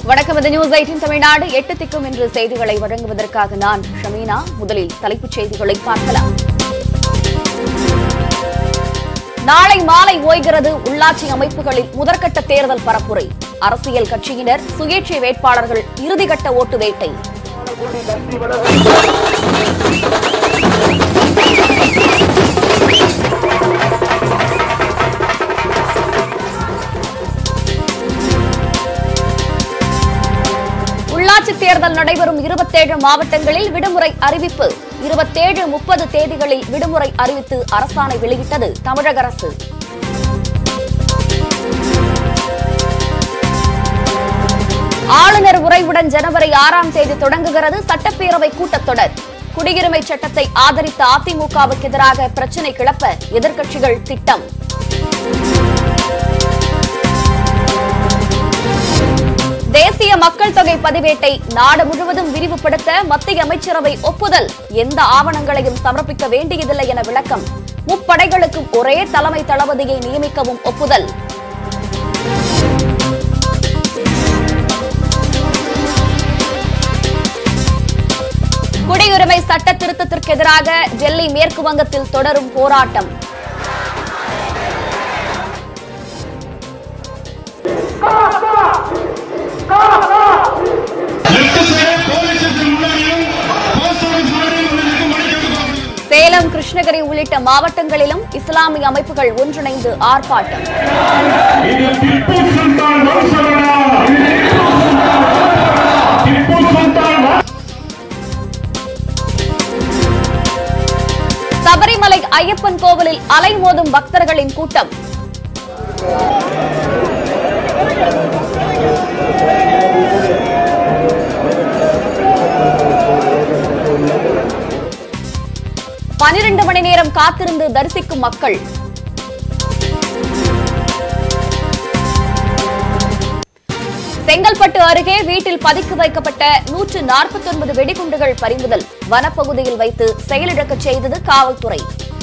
வணக்கம் இது news eighteen Tamil Nadu எட்டு திக்கும் இன்று செய்திகளை வழங்குவதற்காக நான் ஷமீனா முதலில் தலைப்புச் செய்திகளை பார்க்கலாம் நாளை மாலை ஓய்கிறது உள்ளாட்சி அமைப்புகளில் முதற்கட்ட தேர்தல் பரப்புரை அரசியல் கட்சியினர் சுயேட்சை வேட்பாளர்கள் இறுதிக்கட்ட ஓட்டு வேட்டை உள்ளாட்சி தேர்தல் நடைபெறும் இருபத்தேழு மாவட்டங்களில் விடுமுறை அறிவிப்பு இருபத்தேழு முப்பது தேதிகளில் விடுமுறை அறிவித்து அரசாணை வெளியிட்டது தமிழக அரசு ஆளுநர் உரைவுடன் ஜனவரி ஆறாம் தேதி தொடங்குகிறது சட்டப்பேரவை கூட்டத்தொடர் குடியுரிமை சட்டத்தை ஆதரித்த அதிமுகவுக்கு எதிராக பிரச்சினை கிளப்ப எதிர்க்கட்சிகள் திட்டம் தேசிய மக்கள் தொகை பதிவேட்டை நாடு முழுவதும் விரிவுபடுத்த மத்திய அமைச்சரவை ஒப்புதல் எந்த ஆவணங்களையும் சமர்ப்பிக்க வேண்டியதில்லை என விளக்கம் முப்படைகளுக்கும் ஒரே தலைமை தளபதியை நியமிக்கவும் ஒப்புதல் குடியுரிமை சட்ட திருத்தத்திற்கு எதிராக டெல்லி மேற்கு வங்கத்தில் தொடரும் போராட்டம் எட்டு பேர் போலீஸ் ஸ்டேஷன் முன்னாடியும் போஸ்ட் ஆபீஸ் முன்னாடியும் உங்களுக்கு மணிக்கட்டு சேலம் கிருஷ்ணகிரி உள்ளிட்ட மாவட்டங்களிலும் இஸ்லாமிய அமைப்புகள் ஒன்றிணைந்து ஆர்ப்பாட்டம் இது திப்பு சுல்தான் வம்சமடா திப்பு சுல்தான் வம்ச- சபரிமலை ஐயப்பன் கோவிலில் அலைமோதும் பக்தர்களின் கூட்டம் பனிரெண்டு மணி நேரம் காத்திருந்து தரிசிக்கும் மக்கள் செங்கல்பட்டு அருகே வீட்டில் பதுக்கி வைக்கப்பட்ட நூற்று நாற்பத்தி ஒன்பது வெடிகுண்டுகள் பறிமுதல் வனப்பகுதியில் வைத்து செயலிழக்கச் செய்தது காவல்துறை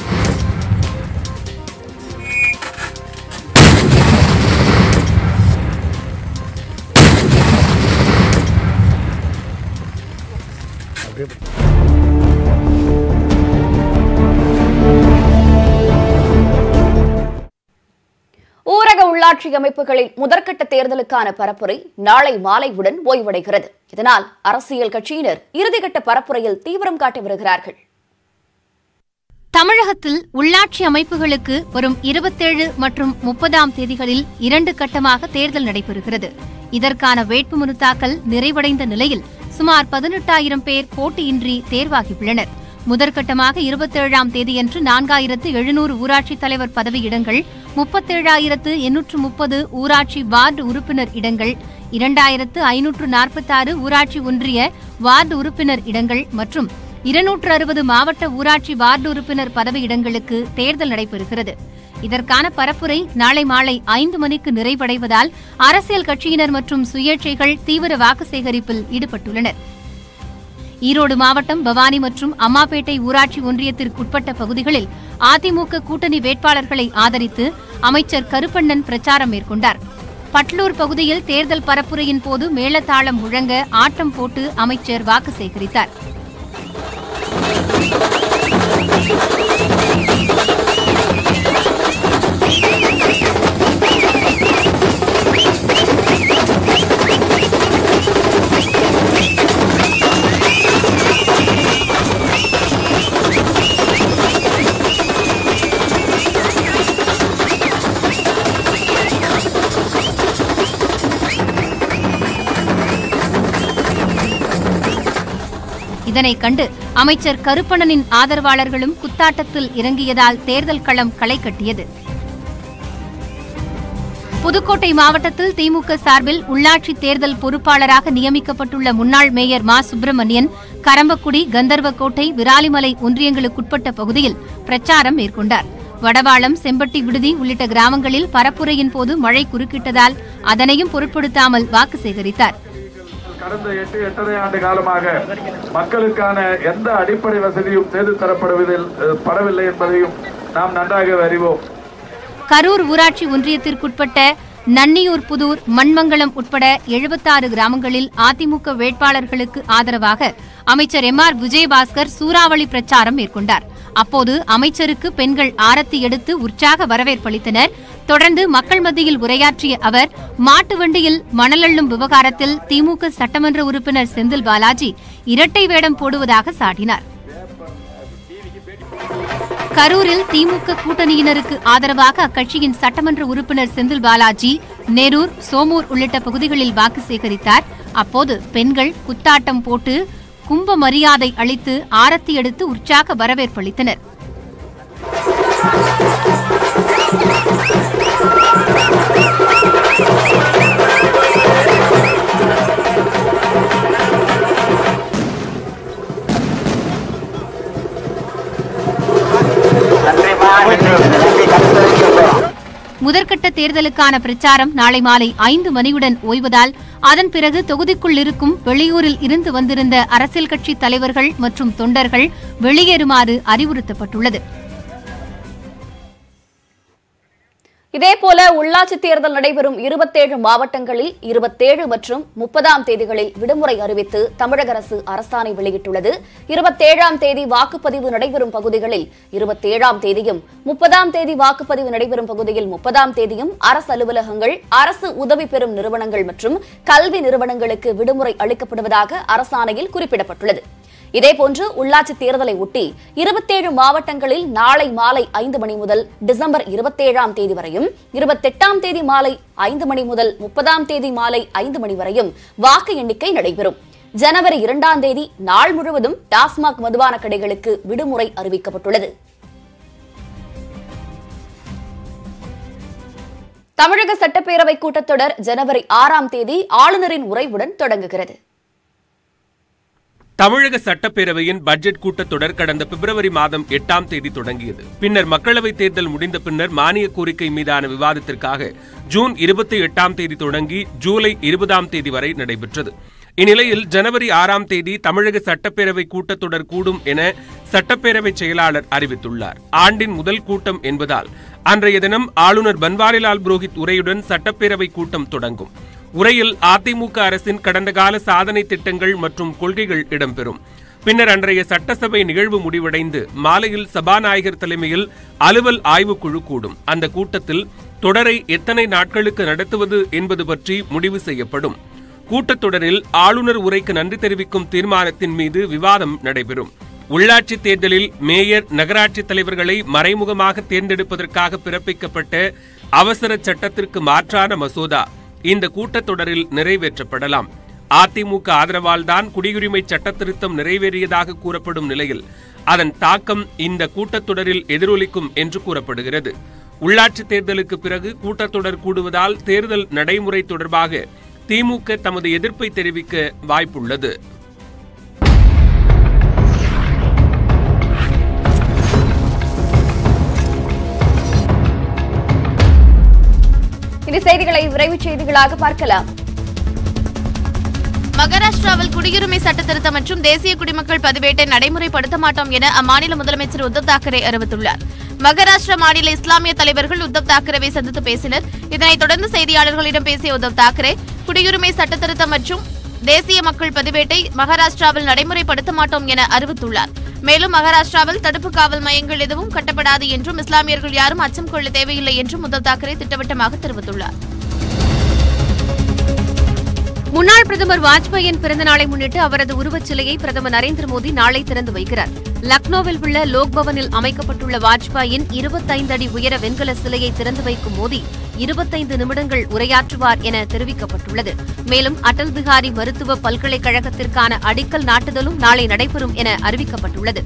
ஊரக உள்ளாட்சி அமைப்புகளில் முதற்கட்ட தேர்தலுக்கான பரப்புரை நாளை மாலையுடன் ஓய்வடைகிறது இதனால் அரசியல் கட்சியினர் இறுதிக்கட்ட பரப்புரையில் தீவிரம் காட்டி வருகிறார்கள் தமிழகத்தில் உள்ளாட்சி அமைப்புகளுக்கு வரும் இருபத்தேழு மற்றும் முப்பதாம் தேதிகளில் இரண்டு கட்டமாக தேர்தல் நடைபெறுகிறது இதற்கான வேட்புமனு தாக்கல் நிறைவடைந்த நிலையில் சுமார் பதினெட்டாயிரம் பேர் போட்டியின்றி தேர்வாகியுள்ளனர் முதற்கட்டமாக இருபத்தேழாம் தேதியன்று நான்காயிரத்து எழுநூறு ஊராட்சித் தலைவர் பதவியிடங்கள் முப்பத்தேழாயிரத்து எண்ணூற்று முப்பது ஊராட்சி வார்டு உறுப்பினர் இடங்கள் இரண்டாயிரத்து ஐநூற்று நாற்பத்தாறு ஊராட்சி ஒன்றிய வார்டு உறுப்பினர் இடங்கள் மற்றும் இருநூற்று அறுபது மாவட்ட ஊராட்சி வார்டு உறுப்பினர் பதவியிடங்களுக்கு தேர்தல் நடைபெறுகிறது இதற்கான பரப்புரை நாளை மாலை ஐந்து மணிக்கு நிறைவடைவதால் அரசியல் கட்சியினர் மற்றும் சுயேட்சைகள் தீவிர வாக்கு சேகரிப்பில் ஈடுபட்டுள்ளனர் ஈரோடு மாவட்டம் பவானி மற்றும் அம்மாபேட்டை ஊராட்சி ஒன்றியத்திற்குட்பட்ட பகுதிகளில் அதிமுக கூட்டணி வேட்பாளர்களை ஆதரித்து அமைச்சர் கருப்பண்ணன் பிரச்சாரம் மேற்கொண்டார் பட்லூர் பகுதியில் தேர்தல் பரப்புரையின் போது மேளதாளம் முழங்க ஆட்டம் போட்டு அமைச்சர் வாக்கு சேகரித்தார் இதனைக் கண்டு அமைச்சர் கருப்பணனின் ஆதரவாளர்களும் குத்தாட்டத்தில் இறங்கியதால் தேர்தல் களம் களை கட்டியது புதுக்கோட்டை மாவட்டத்தில் திமுக சார்பில் உள்ளாட்சி தேர்தல் பொறுப்பாளராக நியமிக்கப்பட்டுள்ள முன்னாள் மேயர் மா சுப்பிரமணியன் கரம்பக்குடி கந்தர்வக்கோட்டை விராலிமலை ஒன்றியங்களுக்குட்பட்ட பகுதியில் பிரச்சாரம் மேற்கொண்டார் வடவாளம் செம்பட்டி விடுதி உள்ளிட்ட கிராமங்களில் பரப்புரையின் போது மழை குறுக்கிட்டதால் அதனையும் பொருட்படுத்தாமல் வாக்கு சேகரித்தார் கடந்த எட்டு எட்டரை ஆண்டு காலமாக மக்களுக்கான எந்த அடிப்படை வசதியும் செய்து தரப்படுவதில் அஹ், படவில்லை என்பதையும் நாம் நன்றாக அறிவோம் கரூர் ஊராட்சி ஒன்றியத்திற்குட்பட்ட நன்னியூர் புதூர் மண்மங்கலம் உட்பட எழுபத்தாறு கிராமங்களில் அதிமுக வேட்பாளர்களுக்கு ஆதரவாக அமைச்சர் எம் ஆர் விஜயபாஸ்கர் சூறாவளி பிரச்சாரம் மேற்கொண்டார் அப்போது அமைச்சருக்கு பெண்கள் ஆரத்தி எடுத்து உற்சாக வரவேற்பளித்தனர் தொடர்ந்து மக்கள் மத்தியில் உரையாற்றிய அவர் மாட்டு வண்டியில் மணல் அள்ளும் விவகாரத்தில் திமுக சட்டமன்ற உறுப்பினர் செந்தில் பாலாஜி இரட்டை வேடம் போடுவதாக சாட்டினார் கரூரில் திமுக கூட்டணியினருக்கு ஆதரவாக அக்கட்சியின் சட்டமன்ற உறுப்பினர் செந்தில் பாலாஜி நெரூர் சோமூர் உள்ளிட்ட பகுதிகளில் வாக்கு சேகரித்தார் அப்போது பெண்கள் குத்தாட்டம் போட்டு கும்ப மரியாதை அளித்து ஆரத்தி எடுத்து உற்சாக வரவேற்பளித்தனர் முதற்கட்ட தேர்தலுக்கான பிரச்சாரம் நாளை மாலை ஐந்து மணியுடன் ஓய்வதால் அதன் பிறகு தொகுதிக்குள் இருக்கும் வெளியூரில் இருந்து வந்திருந்த அரசியல் கட்சி தலைவர்கள் மற்றும் தொண்டர்கள் வெளியேறுமாறு அறிவுறுத்தப்பட்டுள்ளது இதேபோல உள்ளாட்சி தேர்தல் நடைபெறும் இருபத்தேழு மாவட்டங்களில் இருபத்தேழு மற்றும் முப்பதாம் தேதிகளில் விடுமுறை அறிவித்து தமிழக அரசு அரசாணை வெளியிட்டுள்ளது இருபத்தேழாம் தேதி வாக்குப்பதிவு நடைபெறும் பகுதிகளில் இருபத்தேழாம் தேதியும் முப்பதாம் தேதி வாக்குப்பதிவு நடைபெறும் பகுதியில் முப்பதாம் தேதியும் அரசு அலுவலகங்கள் அரசு உதவி பெறும் நிறுவனங்கள் மற்றும் கல்வி நிறுவனங்களுக்கு விடுமுறை அளிக்கப்படுவதாக அரசாணையில் குறிப்பிடப்பட்டுள்ளது இதேபோன்று உள்ளாட்சி தேர்தலை ஒட்டி இருபத்தேழு மாவட்டங்களில் நாளை மாலை ஐந்து மணி முதல் டிசம்பர் இருபத்தேழாம் தேதி வரையும் இருபத்தெட்டாம் தேதி மாலை ஐந்து மணி முதல் முப்பதாம் தேதி மாலை ஐந்து மணி வரையும் வாக்கு எண்ணிக்கை நடைபெறும் ஜனவரி இரண்டாம் தேதி நாள் முழுவதும் டாஸ்மாக் மதுபான கடைகளுக்கு விடுமுறை அறிவிக்கப்பட்டுள்ளது தமிழக சட்டப்பேரவை கூட்டத்தொடர் ஜனவரி ஆறாம் தேதி ஆளுநரின் உரைவுடன் தொடங்குகிறது தமிழக சட்டப்பேரவையின் பட்ஜெட் கூட்டத்தொடர் கடந்த பிப்ரவரி மாதம் எட்டாம் தேதி தொடங்கியது பின்னர் மக்களவைத் தேர்தல் முடிந்த பின்னர் மானிய கோரிக்கை மீதான விவாதத்திற்காக ஜூன் இருபத்தி எட்டாம் தேதி தொடங்கி ஜூலை இருபதாம் தேதி வரை நடைபெற்றது இந்நிலையில் ஜனவரி ஆறாம் தேதி தமிழக சட்டப்பேரவை கூட்டத்தொடர் கூடும் என சட்டப்பேரவை செயலாளர் அறிவித்துள்ளார் ஆண்டின் முதல் கூட்டம் என்பதால் அன்றைய தினம் ஆளுநர் பன்வாரிலால் புரோஹித் உரையுடன் சட்டப்பேரவை கூட்டம் தொடங்கும் உரையில் அதிமுக அரசின் கடந்த கால சாதனை திட்டங்கள் மற்றும் கொள்கைகள் இடம்பெறும் பின்னர் அன்றைய சட்டசபை நிகழ்வு முடிவடைந்து மாலையில் சபாநாயகர் தலைமையில் அலுவல் ஆய்வுக்குழு கூடும் அந்த கூட்டத்தில் தொடரை எத்தனை நாட்களுக்கு நடத்துவது என்பது பற்றி முடிவு செய்யப்படும் கூட்டத்தொடரில் ஆளுநர் உரைக்கு நன்றி தெரிவிக்கும் தீர்மானத்தின் மீது விவாதம் நடைபெறும் உள்ளாட்சி தேர்தலில் மேயர் நகராட்சி தலைவர்களை மறைமுகமாக தேர்ந்தெடுப்பதற்காக பிறப்பிக்கப்பட்ட அவசர சட்டத்திற்கு மாற்றான மசோதா இந்த கூட்டத்தொடரில் நிறைவேற்றப்படலாம் அதிமுக ஆதரவால் தான் குடியுரிமை சட்டத்திருத்தம் நிறைவேறியதாக கூறப்படும் நிலையில் அதன் தாக்கம் இந்த கூட்டத்தொடரில் எதிரொலிக்கும் என்று கூறப்படுகிறது உள்ளாட்சி தேர்தலுக்கு பிறகு கூட்டத்தொடர் கூடுவதால் தேர்தல் நடைமுறை தொடர்பாக திமுக தமது எதிர்ப்பை தெரிவிக்க வாய்ப்புள்ளது இனி செய்திகளை விரைவுச் செய்திகளாக பார்க்கலாம் மகாராஷ்டிராவில் குடியுரிமை சட்ட திருத்தம் மற்றும் தேசிய குடிமக்கள் பதிவேட்டை நடைமுறைப்படுத்த மாட்டோம் என அம்மாநில முதலமைச்சர் உத்தவ் தாக்கரே அறிவித்துள்ளார் மகாராஷ்டிரா மாநில இஸ்லாமிய தலைவர்கள் உத்தவ் தாக்கரேவை சந்தித்து பேசினர் இதனைத் தொடர்ந்து செய்தியாளர்களிடம் பேசிய உத்தவ் தாக்கரே குடியுரிமை சட்ட திருத்தம் மற்றும் தேசிய மக்கள் பதிவேட்டை மகாராஷ்டிராவில் நடைமுறைப்படுத்த மாட்டோம் என அறிவித்துள்ளார் மேலும் மகாராஷ்டிராவில் தடுப்பு காவல் மையங்கள் எதுவும் கட்டப்படாது என்றும் இஸ்லாமியர்கள் யாரும் அச்சம் கொள்ள தேவையில்லை என்றும் உத்தவ் தாக்கரே திட்டவட்டமாக தெரிவித்துள்ளார் முன்னாள் பிரதமர் வாஜ்பாயின் பிறந்த நாளை முன்னிட்டு அவரது உருவச் சிலையை பிரதமர் நரேந்திர மோடி நாளை திறந்து வைக்கிறார் லக்னோவில் உள்ள லோக்பவனில் அமைக்கப்பட்டுள்ள வாஜ்பாயின் இருபத்தைந்து அடி உயர வெண்கல சிலையை திறந்து வைக்கும் மோடி இருபத்தைந்து நிமிடங்கள் உரையாற்றுவார் என தெரிவிக்கப்பட்டுள்ளது மேலும் அடல் பிகாரி மருத்துவ பல்கலைக்கழகத்திற்கான அடிக்கல் நாட்டுதலும் நாளை நடைபெறும் என அறிவிக்கப்பட்டுள்ளது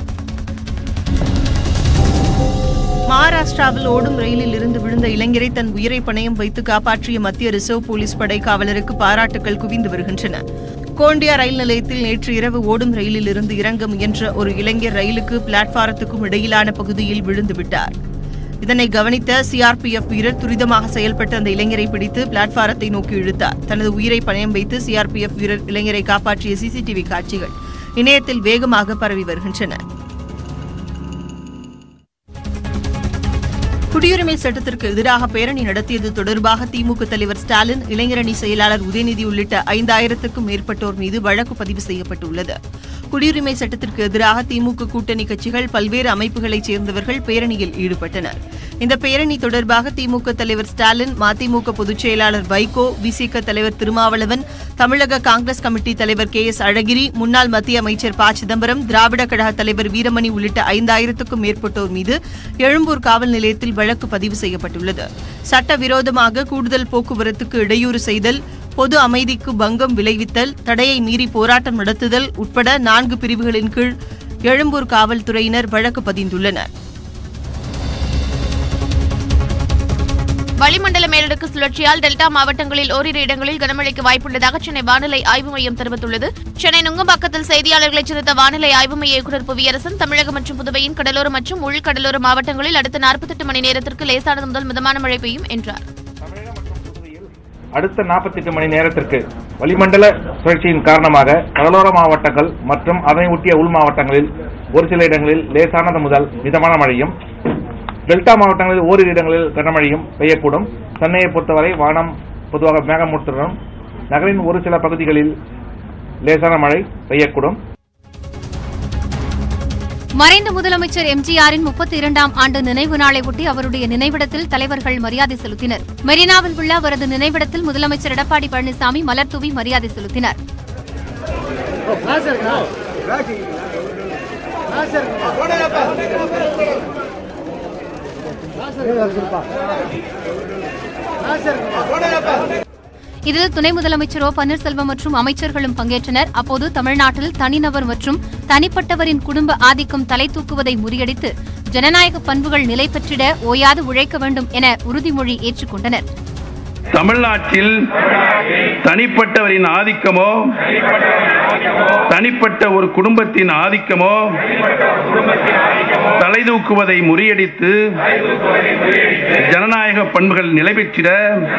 மகாராஷ்டிராவில் ஓடும் ரயிலில் இருந்து விழுந்த இளைஞரை தன் உயிரை பணயம் வைத்து காப்பாற்றிய மத்திய ரிசர்வ் போலீஸ் படை காவலருக்கு பாராட்டுகள் குவிந்து வருகின்றன கோண்டியா ரயில் நிலையத்தில் நேற்று இரவு ஓடும் ரயிலில் இருந்து இறங்க முயன்ற ஒரு இளைஞர் ரயிலுக்கு பிளாட்பாரத்துக்கும் இடையிலான பகுதியில் விழுந்து விட்டார் இதனை கவனித்த சிஆர்பிஎஃப் வீரர் துரிதமாக செயல்பட்டு அந்த இளைஞரை பிடித்து பிளாட்பாரத்தை நோக்கி இழுத்தார் தனது உயிரை பணயம் வைத்து சிஆர்பிஎஃப் வீரர் இளைஞரை காப்பாற்றிய சிசிடிவி காட்சிகள் இணையத்தில் வேகமாக பரவி வருகின்றன குடியுரிமை சட்டத்திற்கு எதிராக பேரணி நடத்தியது தொடர்பாக திமுக தலைவர் ஸ்டாலின் இளைஞரணி செயலாளர் உதயநிதி உள்ளிட்ட ஐந்தாயிரத்துக்கும் மேற்பட்டோர் மீது வழக்கு பதிவு செய்யப்பட்டுள்ளது குடியுரிமை சட்டத்திற்கு எதிராக திமுக கூட்டணி கட்சிகள் பல்வேறு அமைப்புகளைச் சேர்ந்தவர்கள் பேரணியில் ஈடுபட்டனர் இந்த பேரணி தொடர்பாக திமுக தலைவர் ஸ்டாலின் மதிமுக பொதுச் செயலாளர் வைகோ விசிக தலைவர் திருமாவளவன் தமிழக காங்கிரஸ் கமிட்டி தலைவர் கே எஸ் அழகிரி முன்னாள் மத்திய அமைச்சர் ப சிதம்பரம் திராவிட கழக தலைவர் வீரமணி உள்ளிட்ட ஐந்தாயிரத்துக்கும் மேற்பட்டோர் மீது எழும்பூர் காவல் நிலையத்தில் வழக்கு பதிவு செய்யப்பட்டுள்ளது சட்டவிரோதமாக கூடுதல் போக்குவரத்துக்கு இடையூறு செய்தல் பொது அமைதிக்கு பங்கம் விளைவித்தல் தடையை மீறி போராட்டம் நடத்துதல் உட்பட நான்கு பிரிவுகளின் கீழ் எழும்பூர் காவல்துறையினர் வழக்கு பதிந்துள்ளனர் வளிமண்டல மேலடுக்கு சுழற்சியால் டெல்டா மாவட்டங்களில் ஓரிரு இடங்களில் கனமழைக்கு வாய்ப்புள்ளதாக சென்னை வானிலை ஆய்வு மையம் தெரிவித்துள்ளது சென்னை நுங்கம்பாக்கத்தில் செய்தியாளர்களை சந்தித்த வானிலை ஆய்வு மைய இயக்குநர் புவியரசன் தமிழகம் மற்றும் புதுவையின் கடலோர மற்றும் உள்கடலோர மாவட்டங்களில் அடுத்த 48 மணி நேரத்திற்கு லேசானது முதல் மிதமான மழை பெய்யும் என்றார் அடுத்த 48 மணி நேரத்திற்கு வளிமண்டல சுழற்சியின் காரணமாக கடலோர மாவட்டங்கள் மற்றும் அதனை ஒட்டிய உள் மாவட்டங்களில் ஒரு சில இடங்களில் லேசானது முதல் மிதமான மழையும் டெல்டா மாவட்டங்களில் ஓரிரு இடங்களில் கனமழையும் பெய்யக்கூடும் சென்னையை பொறுத்தவரை வானம் பொதுவாக மேகமூட்டத்துடன் நகரின் ஒரு சில பகுதிகளில் லேசான மழை பெய்யக்கூடும் மறைந்த முதலமைச்சர் எம்ஜிஆரின் முப்பத்தி இரண்டாம் ஆண்டு நினைவு நாளை ஒட்டி அவருடைய நினைவிடத்தில் தலைவர்கள் மரியாதை செலுத்தினர் மெரினாவில் உள்ள அவரது நினைவிடத்தில் முதலமைச்சர் எடப்பாடி பழனிசாமி மலர் தூவி மரியாதை செலுத்தினர் இதில் துணை முதலமைச்சர் ஓ பன்னீர்செல்வம் மற்றும் அமைச்சர்களும் பங்கேற்றனர் அப்போது தமிழ்நாட்டில் தனிநபர் மற்றும் தனிப்பட்டவரின் குடும்ப ஆதிக்கம் தலை தூக்குவதை முறியடித்து ஜனநாயக பண்புகள் நிலை பெற்றிட ஓயாது உழைக்க வேண்டும் என உறுதிமொழி ஏற்றுக்கொண்டனர் தமிழ்நாட்டில் தனிப்பட்டவரின் ஆதிக்கமோ தனிப்பட்ட ஒரு குடும்பத்தின் ஆதிக்கமோ தலைதூக்குவதை முறியடித்து ஜனநாயக பண்புகள் நிலை பெற்றிட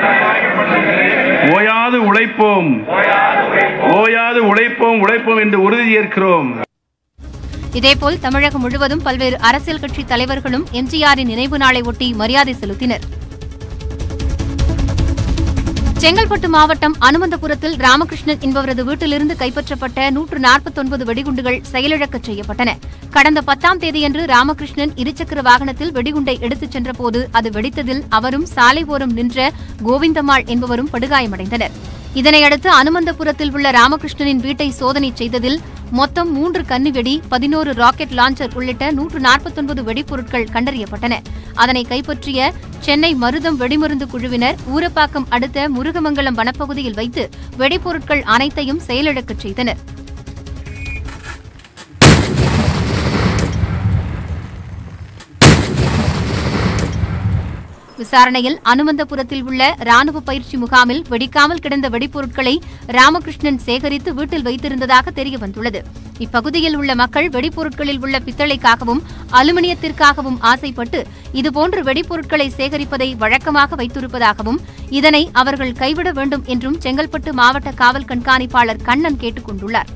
ஓயாது உழைப்போம் ஓயாது உழைப்போம் உழைப்போம் என்று உறுதியேற்கிறோம் இதேபோல் தமிழகம் முழுவதும் பல்வேறு அரசியல் கட்சி தலைவர்களும் எம்ஜிஆரின் நினைவு நாளை ஒட்டி மரியாதை செலுத்தினர் செங்கல்பட்டு மாவட்டம் அனுமந்தபுரத்தில் ராமகிருஷ்ணன் என்பவரது வீட்டிலிருந்து கைப்பற்றப்பட்ட நூற்று நாற்பத்தொன்பது வெடிகுண்டுகள் செயலிழக்கச் செய்யப்பட்டன கடந்த பத்தாம் தேதியன்று ராமகிருஷ்ணன் இருசக்கர வாகனத்தில் வெடிகுண்டை எடுத்துச் சென்றபோது அது வெடித்ததில் அவரும் சாலை ஓரம் நின்ற கோவிந்தம்மாள் என்பவரும் படுகாயமடைந்தனர் இதனையடுத்து அனுமந்தபுரத்தில் உள்ள ராமகிருஷ்ணனின் வீட்டை சோதனை செய்ததில் மொத்தம் மூன்று கன்னிவெடி பதினோரு ராக்கெட் லாஞ்சர் உள்ளிட்ட நூற்று நாற்பத்தொன்பது வெடிப்பொருட்கள் கண்டறியப்பட்டன அதனை கைப்பற்றிய சென்னை மருதம் வெடிமருந்து குழுவினர் ஊரப்பாக்கம் அடுத்த முருகமங்கலம் வனப்பகுதியில் வைத்து வெடிப்பொருட்கள் அனைத்தையும் செயலிழக்கச் செய்தனர் விசாரணையில் அனுமந்தபுரத்தில் உள்ள ராணுவ பயிற்சி முகாமில் வெடிக்காமல் கிடந்த வெடிப்பொருட்களை ராமகிருஷ்ணன் சேகரித்து வீட்டில் வைத்திருந்ததாக தெரியவந்துள்ளது இப்பகுதியில் உள்ள மக்கள் வெடிப்பொருட்களில் உள்ள பித்தளைக்காகவும் அலுமினியத்திற்காகவும் ஆசைப்பட்டு இதுபோன்று வெடிப்பொருட்களை சேகரிப்பதை வழக்கமாக வைத்திருப்பதாகவும் இதனை அவர்கள் கைவிட வேண்டும் என்றும் செங்கல்பட்டு மாவட்ட காவல் கண்காணிப்பாளர் கண்ணன் கேட்டுக் கொண்டுள்ளார்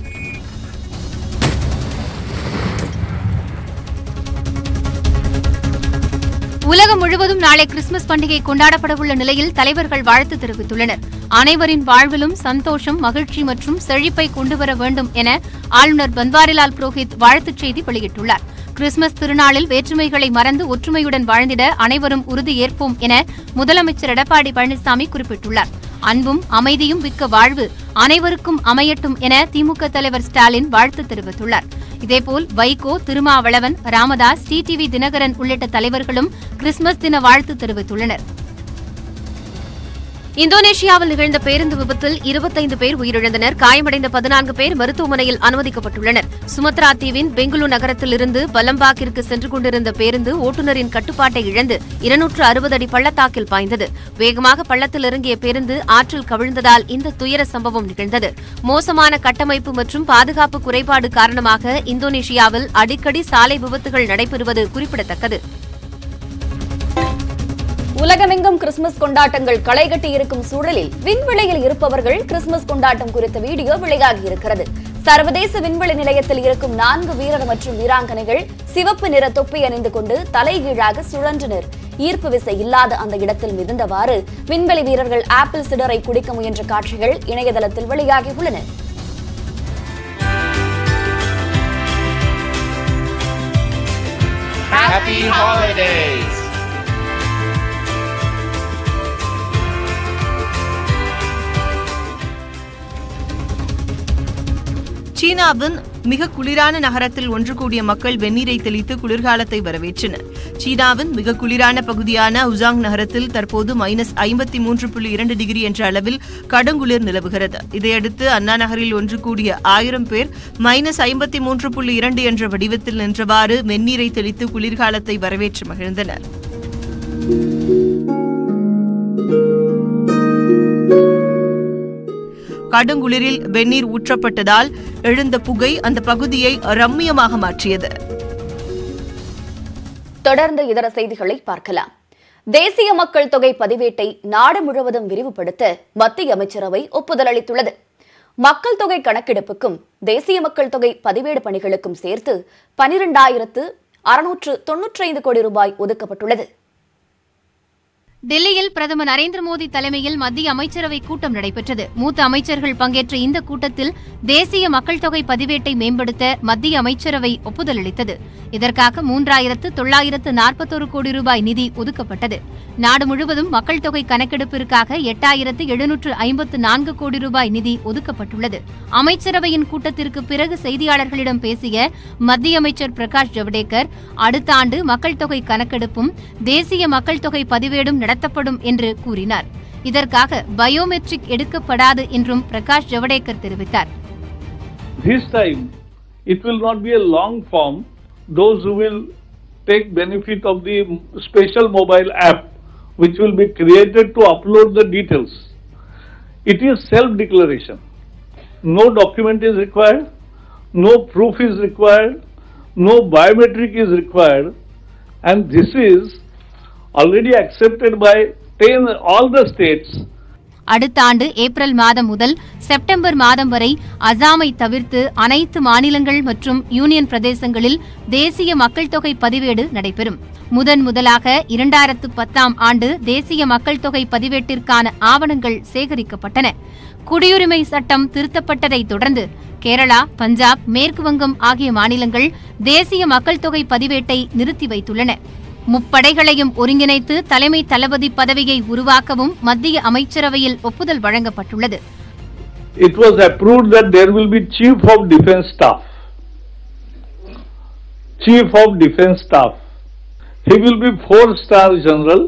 உலகம் முழுவதும் நாளை கிறிஸ்துமஸ் பண்டிகை கொண்டாடப்படவுள்ள நிலையில் தலைவர்கள் வாழ்த்து தெரிவித்துள்ளனர் அனைவரின் வாழ்விலும் சந்தோஷம் மகிழ்ச்சி மற்றும் செழிப்பை கொண்டுவர வேண்டும் என ஆளுநர் பன்வாரிலால் புரோஹித் வாழ்த்துச் செய்தி வெளியிட்டுள்ளார் கிறிஸ்துமஸ் திருநாளில் வேற்றுமைகளை மறந்து ஒற்றுமையுடன் வாழ்ந்திட அனைவரும் உறுதியேற்போம் என முதலமைச்சர் எடப்பாடி பழனிசாமி குறிப்பிட்டுள்ளார் அன்பும் அமைதியும் மிக்க வாழ்வு அனைவருக்கும் அமையட்டும் என திமுக தலைவர் ஸ்டாலின் வாழ்த்து தெரிவித்துள்ளார் இதேபோல் வைகோ திருமாவளவன் ராமதாஸ் டிடிவி தினகரன் உள்ளிட்ட தலைவர்களும் கிறிஸ்துமஸ் தின வாழ்த்து தெரிவித்துள்ளனர் இந்தோனேஷியாவில் நிகழ்ந்த பேருந்து விபத்தில் இருபத்தைந்து பேர் உயிரிழந்தனர் காயமடைந்த பதினான்கு பேர் மருத்துவமனையில் அனுமதிக்கப்பட்டுள்ளனர் சுமத்ரா தீவின் பெங்களூரு நகரத்திலிருந்து பலம்பாக்கிற்கு சென்று கொண்டிருந்த பேருந்து ஓட்டுநரின் கட்டுப்பாட்டை இழந்து இருநூற்று அறுபது அடி பள்ளத்தாக்கில் பாய்ந்தது வேகமாக பள்ளத்தில் இறங்கிய பேருந்து ஆற்றில் கவிழ்ந்ததால் இந்த துயர சம்பவம் நிகழ்ந்தது மோசமான கட்டமைப்பு மற்றும் பாதுகாப்பு குறைபாடு காரணமாக இந்தோனேஷியாவில் அடிக்கடி சாலை விபத்துகள் நடைபெறுவது குறிப்பிடத்தக்கது உலகமெங்கும் கிறிஸ்துமஸ் கொண்டாட்டங்கள் களைகட்டி இருக்கும் சூழலில் விண்வெளியில் இருப்பவர்கள் கிறிஸ்துமஸ் கொண்டாட்டம் குறித்த வீடியோ வெளியாகி இருக்கிறது சர்வதேச விண்வெளி நிலையத்தில் இருக்கும் நான்கு வீரர் மற்றும் வீராங்கனைகள் சிவப்பு நிற தொப்பி அணிந்து கொண்டு தலைகீழாக சுழன்றனர் ஈர்ப்பு விசை இல்லாத அந்த இடத்தில் மிதந்தவாறு விண்வெளி வீரர்கள் ஆப்பிள் சிடரை குடிக்க முயன்ற காட்சிகள் இணையதளத்தில் வெளியாகியுள்ளன Happy holidays! சீனாவின் மிக குளிரான நகரத்தில் ஒன்று கூடிய மக்கள் வெந்நீரை தெளித்து குளிர்காலத்தை வரவேற்றனர் சீனாவின் மிக குளிரான பகுதியான உசாங் நகரத்தில் தற்போது மைனஸ் ஐம்பத்தி மூன்று புள்ளி இரண்டு டிகிரி என்ற அளவில் கடுங்குளிர் நிலவுகிறது இதையடுத்து அண்ணா நகரில் ஒன்று கூடிய ஆயிரம் பேர் மைனஸ் ஐம்பத்தி மூன்று புள்ளி இரண்டு என்ற வடிவத்தில் நின்றவாறு வெந்நீரை தெளித்து குளிர்காலத்தை வரவேற்று மகிழ்ந்தனர் கடுங்குளிரில் வெந்நீர் ஊற்றப்பட்டதால் எழுந்த புகை அந்த பகுதியை ரம்மியமாக மாற்றியது தொடர்ந்து இதர செய்திகளை பார்க்கலாம் தேசிய மக்கள் தொகை பதிவேட்டை நாடு முழுவதும் விரிவுபடுத்த மத்திய அமைச்சரவை ஒப்புதல் அளித்துள்ளது மக்கள் தொகை கணக்கெடுப்புக்கும் தேசிய மக்கள் தொகை பதிவேடு பணிகளுக்கும் சேர்த்து பனிரெண்டாயிரத்து அறுநூற்று தொன்னூற்றைந்து கோடி ரூபாய் ஒதுக்கப்பட்டுள்ளது டெல்லியில் பிரதமர் நரேந்திர மோடி தலைமையில் மத்திய அமைச்சரவை கூட்டம் நடைபெற்றது மூத்த அமைச்சர்கள் பங்கேற்ற இந்த கூட்டத்தில் தேசிய மக்கள் தொகை பதிவேட்டை மேம்படுத்த மத்திய அமைச்சரவை ஒப்புதல் அளித்தது இதற்காக மூன்றாயிரத்து தொள்ளாயிரத்து நாற்பத்தொரு கோடி ரூபாய் நிதி ஒதுக்கப்பட்டது நாடு முழுவதும் மக்கள் தொகை கணக்கெடுப்பிற்காக எட்டாயிரத்து எழுநூற்று ஐம்பத்து நான்கு கோடி ரூபாய் நிதி ஒதுக்கப்பட்டுள்ளது அமைச்சரவையின் கூட்டத்திற்கு பிறகு செய்தியாளர்களிடம் பேசிய மத்திய அமைச்சர் பிரகாஷ் ஜவடேகர் அடுத்த ஆண்டு மக்கள் தொகை கணக்கெடுப்பும் தேசிய மக்கள் தொகை பதிவேடும் நடத்தப்படும் என்று கூறினார் இதற்காக பயோமெட்ரிக் எடுக்கப்படாது என்றும் பிரகாஷ் ஜவடேகர் தெரிவித்தார் This time, it will not be a long form. Those who will take benefit of the special mobile app, which will be created to upload the details. It is self-declaration. No document is required, no proof is required, no biometric is required, and this is already accepted by 10 all the states அடுத்த ஆண்டு April மாதம் முதல் September மாதம் வரை அசாமை தவிர்த்து அனைத்து மாநிலங்கள் மற்றும் யூனியன் பிரதேசங்களில் தேசிய மக்கள் தொகை பதிவேடு நடைபெறும் முதன் முதலாக இரண்டாயிரத்து பத்தாம் ஆண்டு தேசிய மக்கள் தொகை பதிவேட்டிற்கான ஆவணங்கள் சேகரிக்கப்பட்டன குடியுரிமை சட்டம் திருத்தப்பட்டதை தொடர்ந்து கேரளா பஞ்சாப் மேற்கு வங்கம் ஆகிய மாநிலங்கள் தேசிய மக்கள் தொகை பதிவேட்டை நிறுத்தி வைத்துள்ளன முப்படைகளையும் ஒருங்கிணைத்து தலைமை தளபதி பதவியை உருவாக்கவும் மத்திய அமைச்சரவையில் ஒப்புதல் வழங்கப்பட்டுள்ளது it was approved that there will be chief of defense staff. Chief of defense staff. He will be four-star general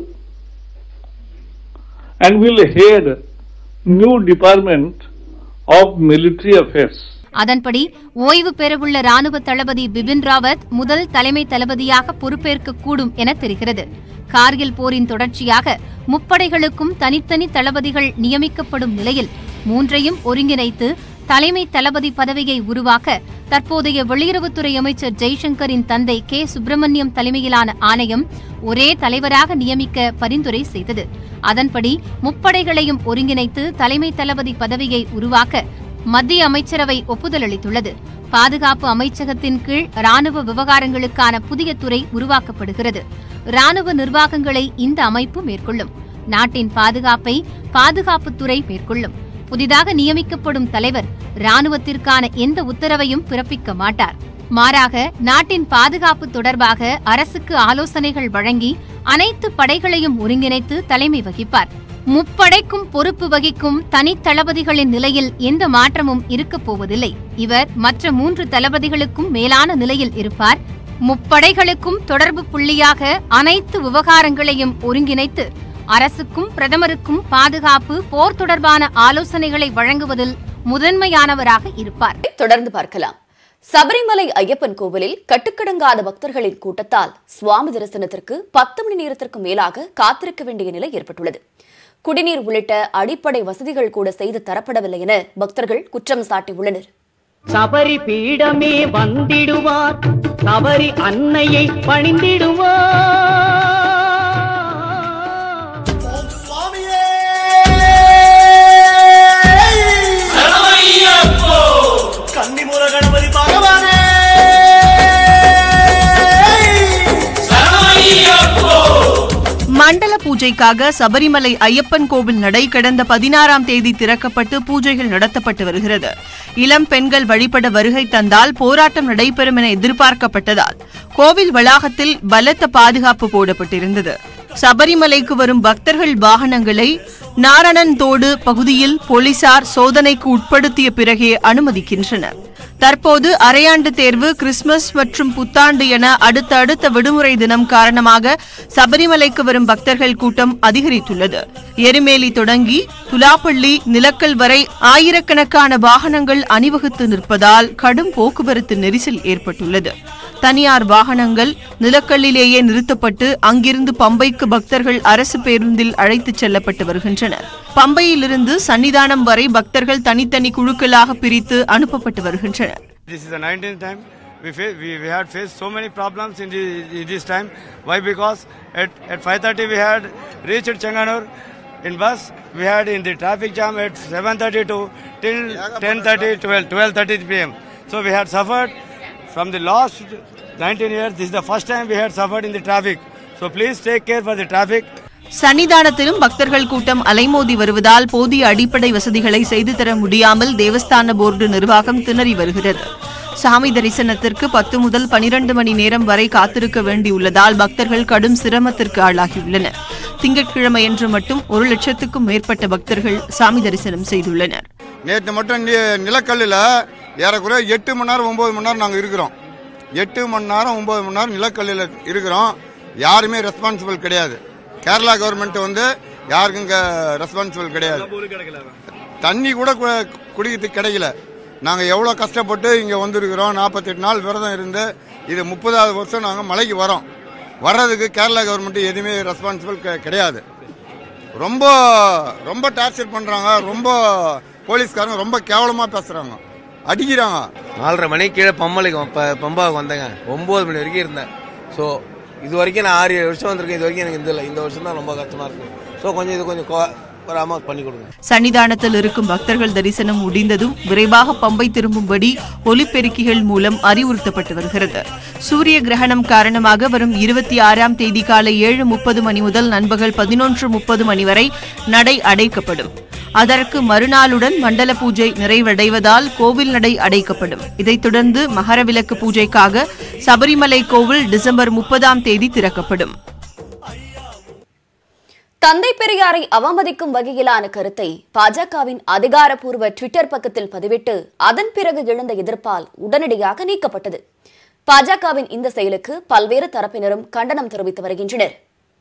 and will head new department of military affairs. அதன்படி ஓய்வு பெறவுள்ள ராணுவ தளபதி பிபின் ராவத் முதல் தலைமை தளபதியாக பொறுப்பேற்க கூடும் என தெரிகிறது கார்கில் போரின் தொடர்ச்சியாக முப்படைகளுக்கும் தனித்தனி தளபதிகள் நியமிக்கப்படும் நிலையில் மூன்றையும் ஒருங்கிணைத்து தலைமை தளபதி பதவியை உருவாக்க தற்போதைய வெளியுறவுத்துறை அமைச்சர் ஜெய்சங்கரின் தந்தை கே சுப்பிரமணியம் தலைமையிலான ஆணையம் ஒரே தலைவராக நியமிக்க பரிந்துரை செய்தது அதன்படி முப்படைகளையும் ஒருங்கிணைத்து தலைமை தளபதி பதவியை உருவாக்க மத்திய அமைச்சரவை ஒப்புதல் அளித்துள்ளது பாதுகாப்பு அமைச்சகத்தின் கீழ் ராணுவ விவகாரங்களுக்கான புதிய துறை உருவாக்கப்படுகிறது ராணுவ நிர்வாகங்களை இந்த அமைப்பு மேற்கொள்ளும் நாட்டின் பாதுகாப்பை பாதுகாப்புத்துறை மேற்கொள்ளும் புதிதாக நியமிக்கப்படும் தலைவர் ராணுவத்திற்கான எந்த உத்தரவையும் பிறப்பிக்க மாட்டார் மாறாக நாட்டின் பாதுகாப்பு தொடர்பாக அரசுக்கு ஆலோசனைகள் வழங்கி அனைத்து படைகளையும் ஒருங்கிணைத்து தலைமை வகிப்பார் முப்படைக்கும் பொறுப்பு வகிக்கும் தனித்தளபதிகளின் நிலையில் எந்த மாற்றமும் இருக்கப் போவதில்லை இவர் மற்ற மூன்று தளபதிகளுக்கும் மேலான நிலையில் இருப்பார் முப்படைகளுக்கும் தொடர்பு புள்ளியாக அனைத்து விவகாரங்களையும் ஒருங்கிணைத்து அரசுக்கும் பிரதமருக்கும் பாதுகாப்பு போர் தொடர்பான ஆலோசனைகளை வழங்குவதில் முதன்மையானவராக இருப்பார் தொடர்ந்து பார்க்கலாம் சபரிமலை ஐயப்பன் கோவிலில் கட்டுக்கடங்காத பக்தர்களின் கூட்டத்தால் சுவாமி தரிசனத்திற்கு பத்து மணி நேரத்திற்கு மேலாக காத்திருக்க வேண்டிய நிலை ஏற்பட்டுள்ளது குடிநீர் உள்ளிட்ட அடிப்படை வசதிகள் கூட செய்து தரப்படவில்லை என பக்தர்கள் குற்றம் சாட்டியுள்ளனர் சபரி பீடமே வந்திடுவார் சபரி அன்னையை பணிந்திடுவார் கன்னிமுற கணபதி பகவானே பூஜைக்காக சபரிமலை ஐயப்பன் கோவில் நடை கடந்த பதினாறாம் தேதி திறக்கப்பட்டு பூஜைகள் நடத்தப்பட்டு வருகிறது இளம் பெண்கள் வழிபட வருகை தந்தால் போராட்டம் நடைபெறும் என எதிர்பார்க்கப்பட்டதால் கோவில் வளாகத்தில் பலத்த பாதுகாப்பு போடப்பட்டிருந்தது சபரிமலைக்கு வரும் பக்தர்கள் வாகனங்களை நாரணன்தோடு பகுதியில் போலீசார் சோதனைக்கு உட்படுத்திய பிறகே அனுமதிக்கின்றனர் தற்போது அரையாண்டு தேர்வு கிறிஸ்துமஸ் மற்றும் புத்தாண்டு என அடுத்த அடுத்த விடுமுறை தினம் காரணமாக சபரிமலைக்கு வரும் பக்தர்கள் கூட்டம் அதிகரித்துள்ளது எருமேலி தொடங்கி துலாப்பள்ளி நிலக்கல் வரை ஆயிரக்கணக்கான வாகனங்கள் அணிவகுத்து நிற்பதால் கடும் போக்குவரத்து நெரிசல் ஏற்பட்டுள்ளது தனியார் வாகனங்கள் நிலக்கல்லிலேயே நிறுத்தப்பட்டு அங்கிருந்து பம்பைக்கு பக்தர்கள் அரசு பேருந்தில் அழைத்துச் செல்லப்பட்டு வருகின்றனர் பம்பையிலிருந்து சன்னிதானம் வரை பக்தர்கள் தனித்தனி குழுக்களாக பிரித்து அனுப்பப்பட்டு வருகின்றனர் This is the 19th time we, fa- we, we had faced so many problems in, the, in this time. Why? Because at, at 5.30 we had reached Changanur in bus. We had in the traffic jam at 7.30 to till 10.30, 12, 12.30 p.m. So we had suffered from the last 19 years. This is the first time we had suffered in the traffic. So please take care for the traffic. சன்னிதானத்திலும் பக்தர்கள் கூட்டம் அலைமோதி வருவதால் போதிய அடிப்படை வசதிகளை செய்து தர முடியாமல் தேவஸ்தான போர்டு நிர்வாகம் திணறி வருகிறது சாமி தரிசனத்திற்கு பத்து முதல் பனிரண்டு மணி நேரம் வரை காத்திருக்க வேண்டியுள்ளதால் பக்தர்கள் கடும் சிரமத்திற்கு ஆளாகியுள்ளனர் திங்கட்கிழமையன்று மட்டும் ஒரு லட்சத்துக்கும் மேற்பட்ட பக்தர்கள் சாமி தரிசனம் செய்துள்ளனர் நேற்று மட்டும் நி- நிலக்கல்லில் ஏறக்குறைய எட்டு மணி நேரம் ஒம்பது மணி நேரம் நாங்கள் இருக்கிறோம் எட்டு மணி நேரம் ஒம்பது மணி நேரம் நிலக்கல்லில் இருக்கிறோம் யாருமே ரெஸ்பான்சிபிள் கிடையாது கேரளா கவர்மெண்ட் வந்து யாருக்கும் இங்கே ரெஸ்பான்சிபிள் கிடையாது தண்ணி கூட கு- குடிக்கிறதுக்கு கிடைக்கல நாங்கள் எவ்வளோ கஷ்டப்பட்டு இங்கே வந்திருக்கிறோம் நாற்பத்தெட்டு நாள் விரதம் இருந்து இது முப்பதாவது வருஷம் நாங்கள் மலைக்கு வரோம் வர்றதுக்கு கேரளா கவர்மெண்ட் எதுவுமே ரெஸ்பான்சிபிள் கிடையாது ரொம்ப ரொம்ப டார்ச்சர் பண்ணுறாங்க ரொம்ப போலீஸ்காரங்க ரொம்ப கேவலமாக பேசுகிறாங்க அடிக்கிறாங்க நாலரை மணிக்கு கீழே பம்பளைக்கு ப- பம்பாவுக்கு வந்தேங்க ஒம்பது மணி வரைக்கும் இருந்தேன் ஸோ இது வரைக்கும் நான் ஆறு ஏழு வருஷம் வந்திருக்கேன் இது வரைக்கும் எனக்கு இந்த இல்லை இந்த வருஷம் தான் ரொம்ப கஷ்டமாக இருக்கு ஸோ கொஞ்சம் இது கொஞ்சம் கோ- வராமல் பண்ணி கொடுங்க சன்னிதானத்தில் இருக்கும் பக்தர்கள் தரிசனம் முடிந்ததும் விரைவாக பம்பை திரும்பும்படி ஒலிபெருக்கிகள் மூலம் அறிவுறுத்தப்பட்டு வருகிறது சூரிய கிரகணம் காரணமாக வரும் இருபத்தி ஆறாம் தேதி காலை ஏழு முப்பது மணி முதல் நண்பகல் பதினொன்று முப்பது மணி வரை நடை அடைக்கப்படும் அதற்கு மறுநாளுடன் மண்டல பூஜை நிறைவடைவதால் கோவில் நடை அடைக்கப்படும் இதைத் தொடர்ந்து மகரவிளக்கு பூஜைக்காக சபரிமலை கோவில் டிசம்பர் முப்பதாம் தேதி திறக்கப்படும் தந்தை பெரியாரை அவமதிக்கும் வகையிலான கருத்தை பாஜகவின் அதிகாரப்பூர்வ ட்விட்டர் பக்கத்தில் பதிவிட்டு அதன் பிறகு எழுந்த எதிர்ப்பால் உடனடியாக நீக்கப்பட்டது பாஜகவின் இந்த செயலுக்கு பல்வேறு தரப்பினரும் கண்டனம் தெரிவித்து வருகின்றனர்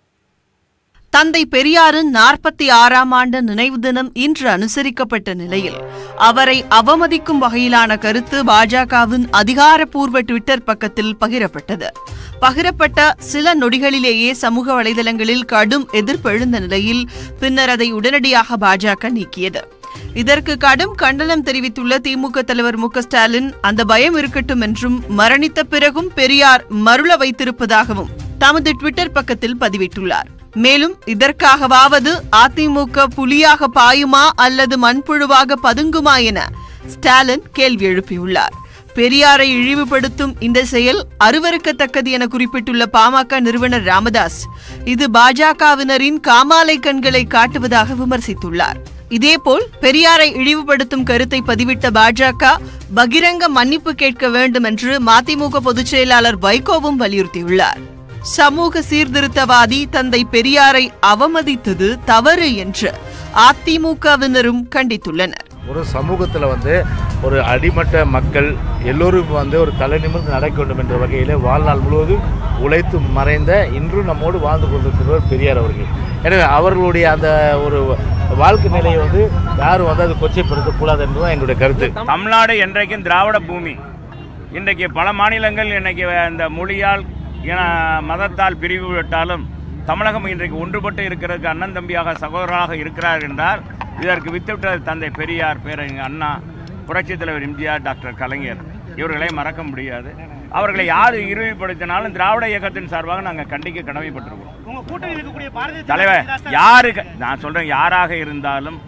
தந்தை பெரியாரின் நாற்பத்தி ஆறாம் ஆண்டு நினைவு தினம் இன்று அனுசரிக்கப்பட்ட நிலையில் அவரை அவமதிக்கும் வகையிலான கருத்து பாஜகவின் அதிகாரப்பூர்வ ட்விட்டர் பக்கத்தில் பகிரப்பட்டது பகிரப்பட்ட சில நொடிகளிலேயே சமூக வலைதளங்களில் கடும் எதிர்ப்பு எழுந்த நிலையில் பின்னர் அதை உடனடியாக பாஜக நீக்கியது இதற்கு கடும் கண்டனம் தெரிவித்துள்ள திமுக தலைவர் மு க ஸ்டாலின் அந்த பயம் இருக்கட்டும் என்றும் மரணித்த பிறகும் பெரியார் மருள வைத்திருப்பதாகவும் தமது ட்விட்டர் பக்கத்தில் பதிவிட்டுள்ளார் மேலும் இதற்காகவாவது அதிமுக புலியாக பாயுமா அல்லது மண்புழுவாக பதுங்குமா என ஸ்டாலின் கேள்வி எழுப்பியுள்ளார் பெரியாரை இழிவுபடுத்தும் இந்த செயல் அருவருக்கத்தக்கது என குறிப்பிட்டுள்ள பாமக நிறுவனர் ராமதாஸ் இது பாஜகவினரின் காமாலை கண்களை காட்டுவதாக விமர்சித்துள்ளார் இதேபோல் பெரியாரை இழிவுபடுத்தும் கருத்தை பதிவிட்ட பாஜக பகிரங்க மன்னிப்பு கேட்க வேண்டும் என்று மதிமுக பொதுச் செயலாளர் வைகோவும் வலியுறுத்தியுள்ளார் சமூக சீர்திருத்தவாதி தந்தை பெரியாரை அவமதித்தது தவறு என்று அதிமுகவினரும் கண்டித்துள்ளனர் ஒரு சமூகத்தில் வந்து ஒரு அடிமட்ட மக்கள் எல்லோரும் வந்து ஒரு தலை நிமிர்ந்து நடக்க வேண்டும் என்ற வகையில் வாழ்நாள் முழுவதும் உழைத்து மறைந்த இன்றும் நம்மோடு வாழ்ந்து கொண்டிருக்கிறவர் பெரியார் அவர்கள் எனவே அவர்களுடைய அந்த ஒரு வாழ்க்கை நிலையை வந்து யாரும் வந்து அது கொச்சைப்படுத்தக்கூடாது என்பதுதான் எங்களுடைய கருத்து தமிழ்நாடு என்றைக்கும் திராவிட பூமி இன்றைக்கு பல மாநிலங்கள் இன்றைக்கு அந்த மொழியால் இன மதத்தால் பிரிவு விட்டாலும் தமிழகம் இன்றைக்கு ஒன்றுபட்டு இருக்கிறதுக்கு அண்ணன் தம்பியாக சகோதரராக இருக்கிறார் என்றால் இதற்கு வித்துவிட்டது தந்தை பெரியார் பேரறிஞர் அண்ணா புரட்சித் தலைவர் எம்ஜிஆர் டாக்டர் கலைஞர் இவர்களை மறக்க முடியாது அவர்களை யார் இழிவுபடுத்தினாலும் திராவிட இயக்கத்தின் சார்பாக நாங்கள் கண்டிக்க கடமைப்பட்டிருக்கிறோம் உங்க கூட்டணி இருக்கக்கூடிய பாரதிய தலைவர் யாருக்கு நான் சொல்றேன் யாராக இருந்தாலும்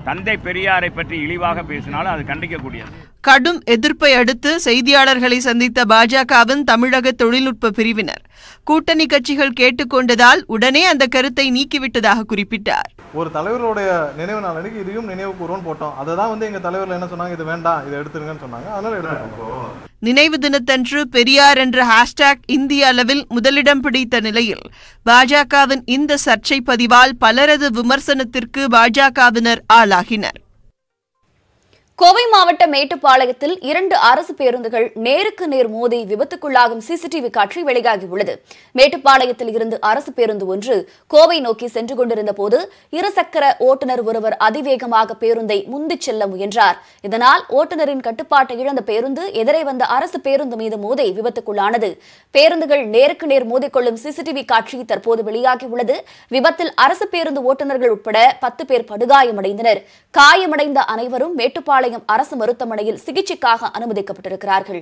தந்தை பெரியாரை பற்றி இழிவாக பேசினாலும் அது கண்டிக்கக்கூடியது கடும் எதிர்ப்பை அடுத்து செய்தியாளர்களை சந்தித்த பாஜகவின் தமிழக தொழில்நுட்ப பிரிவினர் கூட்டணி கட்சிகள் கேட்டுக்கொண்டதால் உடனே அந்த கருத்தை நீக்கிவிட்டதாக குறிப்பிட்டார் ஒரு தலைவருடைய நினைவு நாள் அன்னைக்கு இதையும் நினைவு கூறுவோம்னு போட்டோம் அதை தான் வந்து எங்க தலைவர்கள் என்ன சொன்னாங்க இது வேண்டாம் இதை எடுத்துருங்கன்னு சொன்னாங்க அதனால எடுத்துட்டோம் நினைவு தினத்தன்று பெரியார் என்ற ஹேஷ்டேக் இந்திய அளவில் முதலிடம் பிடித்த நிலையில் பாஜகவின் இந்த சர்ச்சை பதிவால் பலரது விமர்சனத்திற்கு பாஜகவினர் ஆளாகினர் கோவை மாவட்டம் மேட்டுப்பாளையத்தில் இரண்டு அரசு பேருந்துகள் நேருக்கு நேர் மோதி விபத்துக்குள்ளாகும் சிசிடிவி காட்சி வெளியாகியுள்ளது மேட்டுப்பாளையத்தில் இருந்து அரசு பேருந்து ஒன்று கோவை நோக்கி சென்று கொண்டிருந்த போது இருசக்கர ஓட்டுநர் ஒருவர் அதிவேகமாக பேருந்தை முந்திச் செல்ல முயன்றார் இதனால் ஓட்டுநரின் கட்டுப்பாட்டை இழந்த பேருந்து எதிரே வந்த அரசு பேருந்து மீது மோதி விபத்துக்குள்ளானது பேருந்துகள் நேருக்கு நேர் மோதிக்கொள்ளும் சிசிடிவி காட்சி தற்போது வெளியாகியுள்ளது விபத்தில் அரசு பேருந்து ஓட்டுநர்கள் உட்பட பத்து பேர் படுகாயமடைந்தனர் காயமடைந்த அனைவரும் மேட்டுப்பாளையம் அரசு மருத்துவமனையில் சிகிச்சைக்காக அனுமதிக்கப்பட்டிருக்கிறார்கள்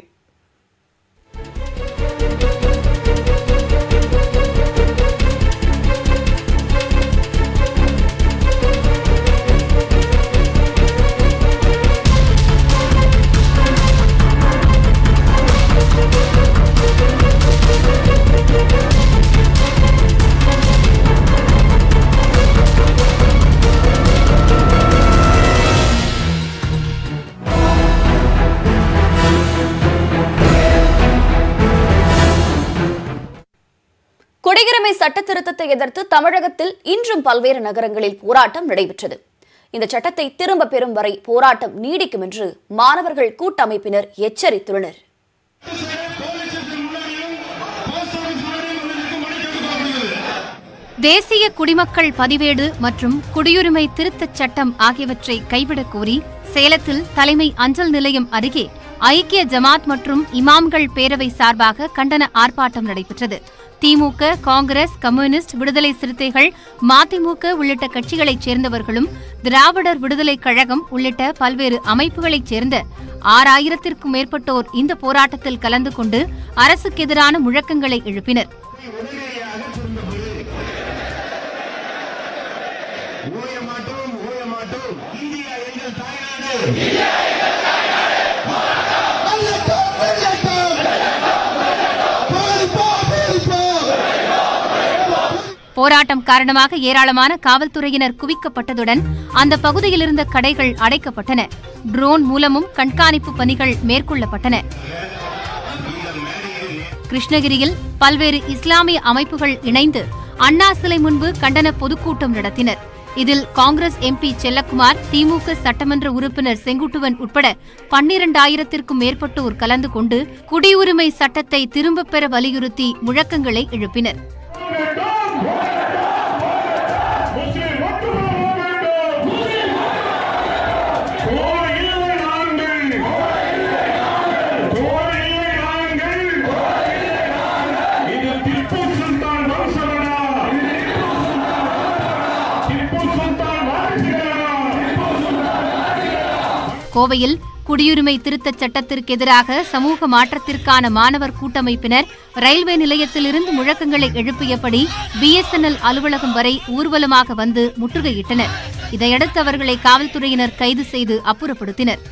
குடியுரிமை சட்ட திருத்தத்தை எதிர்த்து தமிழகத்தில் இன்றும் பல்வேறு நகரங்களில் போராட்டம் நடைபெற்றது இந்த சட்டத்தை திரும்ப பெறும் வரை போராட்டம் நீடிக்கும் என்று மாணவர்கள் கூட்டமைப்பினர் எச்சரித்துள்ளனர் தேசிய குடிமக்கள் பதிவேடு மற்றும் குடியுரிமை திருத்தச் சட்டம் ஆகியவற்றை கைவிடக் கோரி சேலத்தில் தலைமை அஞ்சல் நிலையம் அருகே ஐக்கிய ஜமாத் மற்றும் இமாம்கள் பேரவை சார்பாக கண்டன ஆர்ப்பாட்டம் நடைபெற்றது திமுக காங்கிரஸ் கம்யூனிஸ்ட் விடுதலை சிறுத்தைகள் மதிமுக உள்ளிட்ட கட்சிகளைச் சேர்ந்தவர்களும் திராவிடர் விடுதலைக் கழகம் உள்ளிட்ட பல்வேறு அமைப்புகளைச் சேர்ந்த ஆறாயிரத்திற்கும் மேற்பட்டோர் இந்த போராட்டத்தில் கலந்து கொண்டு அரசுக்கு எதிரான முழக்கங்களை எழுப்பினர் போராட்டம் காரணமாக ஏராளமான காவல்துறையினர் குவிக்கப்பட்டதுடன் அந்த பகுதியில் இருந்த கடைகள் அடைக்கப்பட்டன ட்ரோன் மூலமும் கண்காணிப்பு பணிகள் மேற்கொள்ளப்பட்டன கிருஷ்ணகிரியில் பல்வேறு இஸ்லாமிய அமைப்புகள் இணைந்து அண்ணா சிலை முன்பு கண்டன பொதுக்கூட்டம் நடத்தினர் இதில் காங்கிரஸ் எம்பி செல்லக்குமார் திமுக சட்டமன்ற உறுப்பினர் செங்குட்டுவன் உட்பட பன்னிரண்டாயிரத்திற்கும் மேற்பட்டோர் கலந்து கொண்டு குடியுரிமை சட்டத்தை திரும்பப் பெற வலியுறுத்தி முழக்கங்களை எழுப்பினர் கோவையில் குடியுரிமை திருத்தச் சட்டத்திற்கு எதிராக சமூக மாற்றத்திற்கான மாணவர் கூட்டமைப்பினர் ரயில்வே நிலையத்திலிருந்து முழக்கங்களை எழுப்பியபடி பிஎஸ்என்எல் அலுவலகம் வரை ஊர்வலமாக வந்து முற்றுகையிட்டனர் இதையடுத்து அவர்களை காவல்துறையினர் கைது செய்து அப்புறப்படுத்தினர்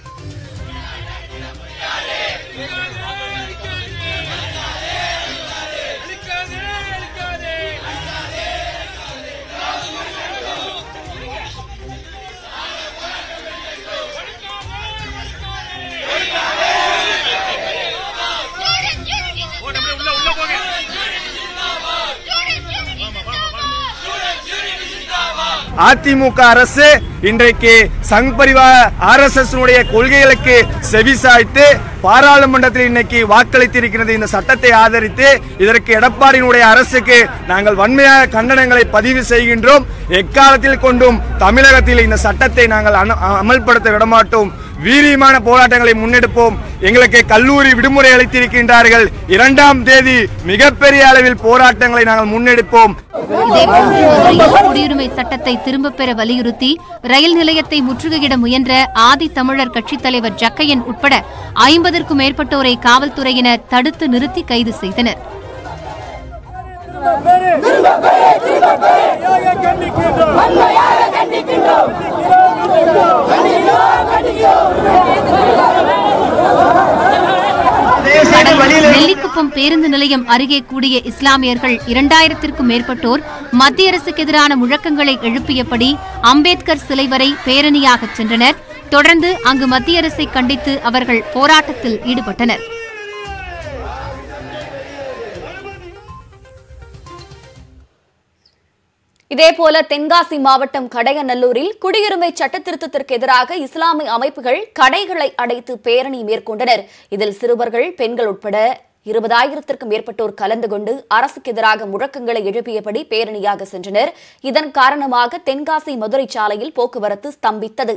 அதிமுக அரசு இன்றைக்கு Sangh Parivar R S S கொள்கைகளுக்கு செவிசாய்த்து பாராளுமன்றத்தில் இன்னைக்கு வாக்களித்திருக்கிறது இந்த சட்டத்தை ஆதரித்து இதற்கு எடப்பாடியினுடைய அரசுக்கு நாங்கள் வன்மையாக கண்டனங்களை பதிவு செய்கின்றோம் எக்காலத்தில் கொண்டும் தமிழகத்தில் இந்த சட்டத்தை நாங்கள் அன- அமல்படுத்த விடமாட்டோம் வீரியமான போராட்டங்களை முன்னெடுப்போம் எங்களுக்கு கல்லூரி விடுமுறை அளித்திருக்கின்றார்கள் இரண்டாம் தேதி மிகப்பெரிய அளவில் போராட்டங்களை நாங்கள் முன்னெடுப்போம் இதேபோன்று மதுரையில் குடியுரிமை சட்டத்தை திரும்பப் பெற வலியுறுத்தி ரயில் நிலையத்தை முற்றுகையிட முயன்ற ஆதி தமிழர் கட்சித் தலைவர் ஜக்கையன் உட்பட ஐம்பதற்கும் மேற்பட்டோரை காவல்துறையினர் தடுத்து நிறுத்தி கைது செய்தனர் கண்டிக்கின்றோம் நெல்லிக்குப்பம் பேருந்து நிலையம் அருகே கூடிய இஸ்லாமியர்கள் இரண்டாயிரத்திற்கும் மேற்பட்டோர் மத்திய அரசுக்கு எதிரான முழக்கங்களை எழுப்பியபடி அம்பேத்கர் சிலை வரை பேரணியாகச் சென்றனர் தொடர்ந்து அங்கு மத்திய அரசை கண்டித்து அவர்கள் போராட்டத்தில் ஈடுபட்டனர் இதேபோல தென்காசி மாவட்டம் கடையநல்லூரில் குடியுரிமை சட்டத்திருத்தத்திற்கு எதிராக இஸ்லாமிய அமைப்புகள் கடைகளை அடைத்து பேரணி மேற்கொண்டனர் இதில் சிறுவர்கள் பெண்கள் உட்பட இருபதாயிரத்திற்கும் மேற்பட்டோர் கலந்து கொண்டு அரசுக்கு எதிராக முழக்கங்களை எழுப்பியபடி பேரணியாக சென்றனர் இதன் காரணமாக தென்காசி மதுரை சாலையில் போக்குவரத்து ஸ்தம்பித்தது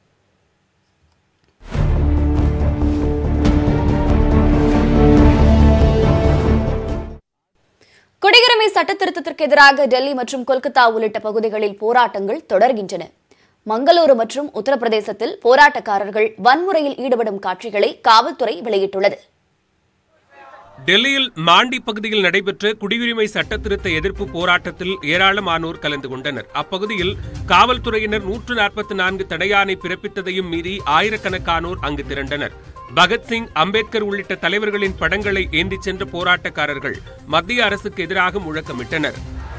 குடியுரிமை சட்டத்திருத்தத்திற்கு எதிராக டெல்லி மற்றும் கொல்கத்தா உள்ளிட்ட பகுதிகளில் போராட்டங்கள் தொடர்கின்றன மங்களூரு மற்றும் உத்தரப்பிரதேசத்தில் போராட்டக்காரர்கள் வன்முறையில் ஈடுபடும் காட்சிகளை காவல்துறை வெளியிட்டுள்ளது டெல்லியில் மாண்டி பகுதியில் நடைபெற்ற குடியுரிமை சட்டத்திருத்த எதிர்ப்பு போராட்டத்தில் ஏராளமானோர் கலந்து கொண்டனர் அப்பகுதியில் காவல்துறையினர் நூற்று நாற்பத்தி நான்கு தடையானை பிறப்பித்ததையும் மீறி ஆயிரக்கணக்கானோர் அங்கு திரண்டனர் பகத்சிங் அம்பேத்கர் உள்ளிட்ட தலைவர்களின் படங்களை ஏந்திச் சென்ற போராட்டக்காரர்கள் மத்திய அரசுக்கு எதிராக முழக்கமிட்டனர்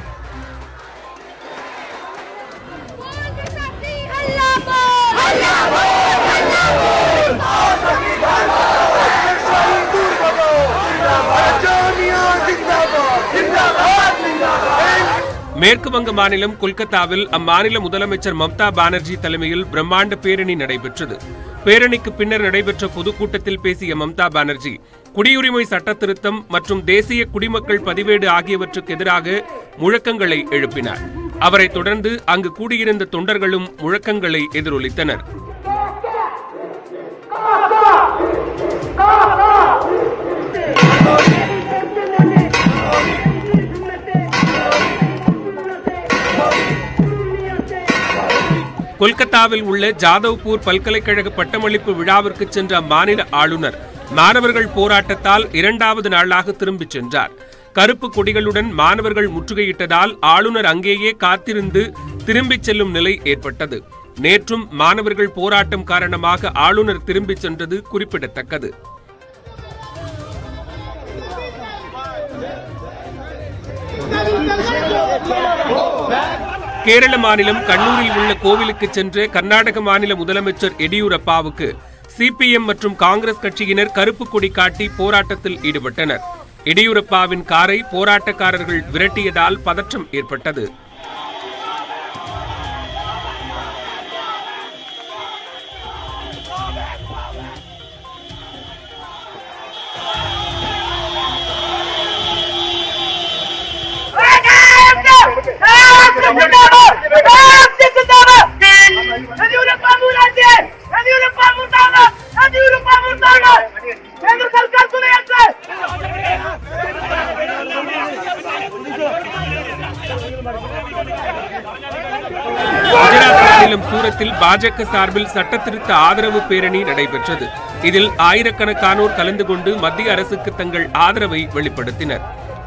மேற்கு வங்க மாநிலம் கொல்கத்தாவில் அம்மாநில முதலமைச்சர் மம்தா பானர்ஜி தலைமையில் பிரம்மாண்ட பேரணி நடைபெற்றது பேரணிக்கு பின்னர் நடைபெற்ற பொதுக்கூட்டத்தில் பேசிய மம்தா பானர்ஜி குடியுரிமை சட்ட திருத்தம் மற்றும் தேசிய குடிமக்கள் பதிவேடு ஆகியவற்றுக்கு எதிராக முழக்கங்களை எழுப்பினார் அவரைத் தொடர்ந்து அங்கு கூடியிருந்த தொண்டர்களும் முழக்கங்களை எதிரொலித்தனர் கொல்கத்தாவில் உள்ள ஜாதவ்பூர் பல்கலைக்கழக பட்டமளிப்பு விழாவிற்கு சென்ற அம்மாநில ஆளுநர் மாணவர்கள் போராட்டத்தால் இரண்டாவது நாளாக திரும்பிச் சென்றார் கருப்பு கொடிகளுடன் மாணவர்கள் முற்றுகையிட்டதால் ஆளுநர் அங்கேயே காத்திருந்து திரும்பிச் செல்லும் நிலை ஏற்பட்டது நேற்றும் மாணவர்கள் போராட்டம் காரணமாக ஆளுநர் திரும்பிச் சென்றது குறிப்பிடத்தக்கது கேரள மாநிலம் கண்ணூரில் உள்ள கோவிலுக்கு சென்ற கர்நாடக மாநில முதலமைச்சர் எடியூரப்பாவுக்கு சிபிஎம் மற்றும் காங்கிரஸ் கட்சியினர் கருப்பு கொடி காட்டி போராட்டத்தில் ஈடுபட்டனர் எடியூரப்பாவின் காரை போராட்டக்காரர்கள் விரட்டியதால் பதற்றம் ஏற்பட்டது குஜராத் மாநிலம் சூரத்தில் பாஜக சார்பில் சட்டத்திருத்த ஆதரவு பேரணி நடைபெற்றது இதில் ஆயிரக்கணக்கானோர் கலந்து கொண்டு மத்திய அரசுக்கு தங்கள் ஆதரவை வெளிப்படுத்தினர்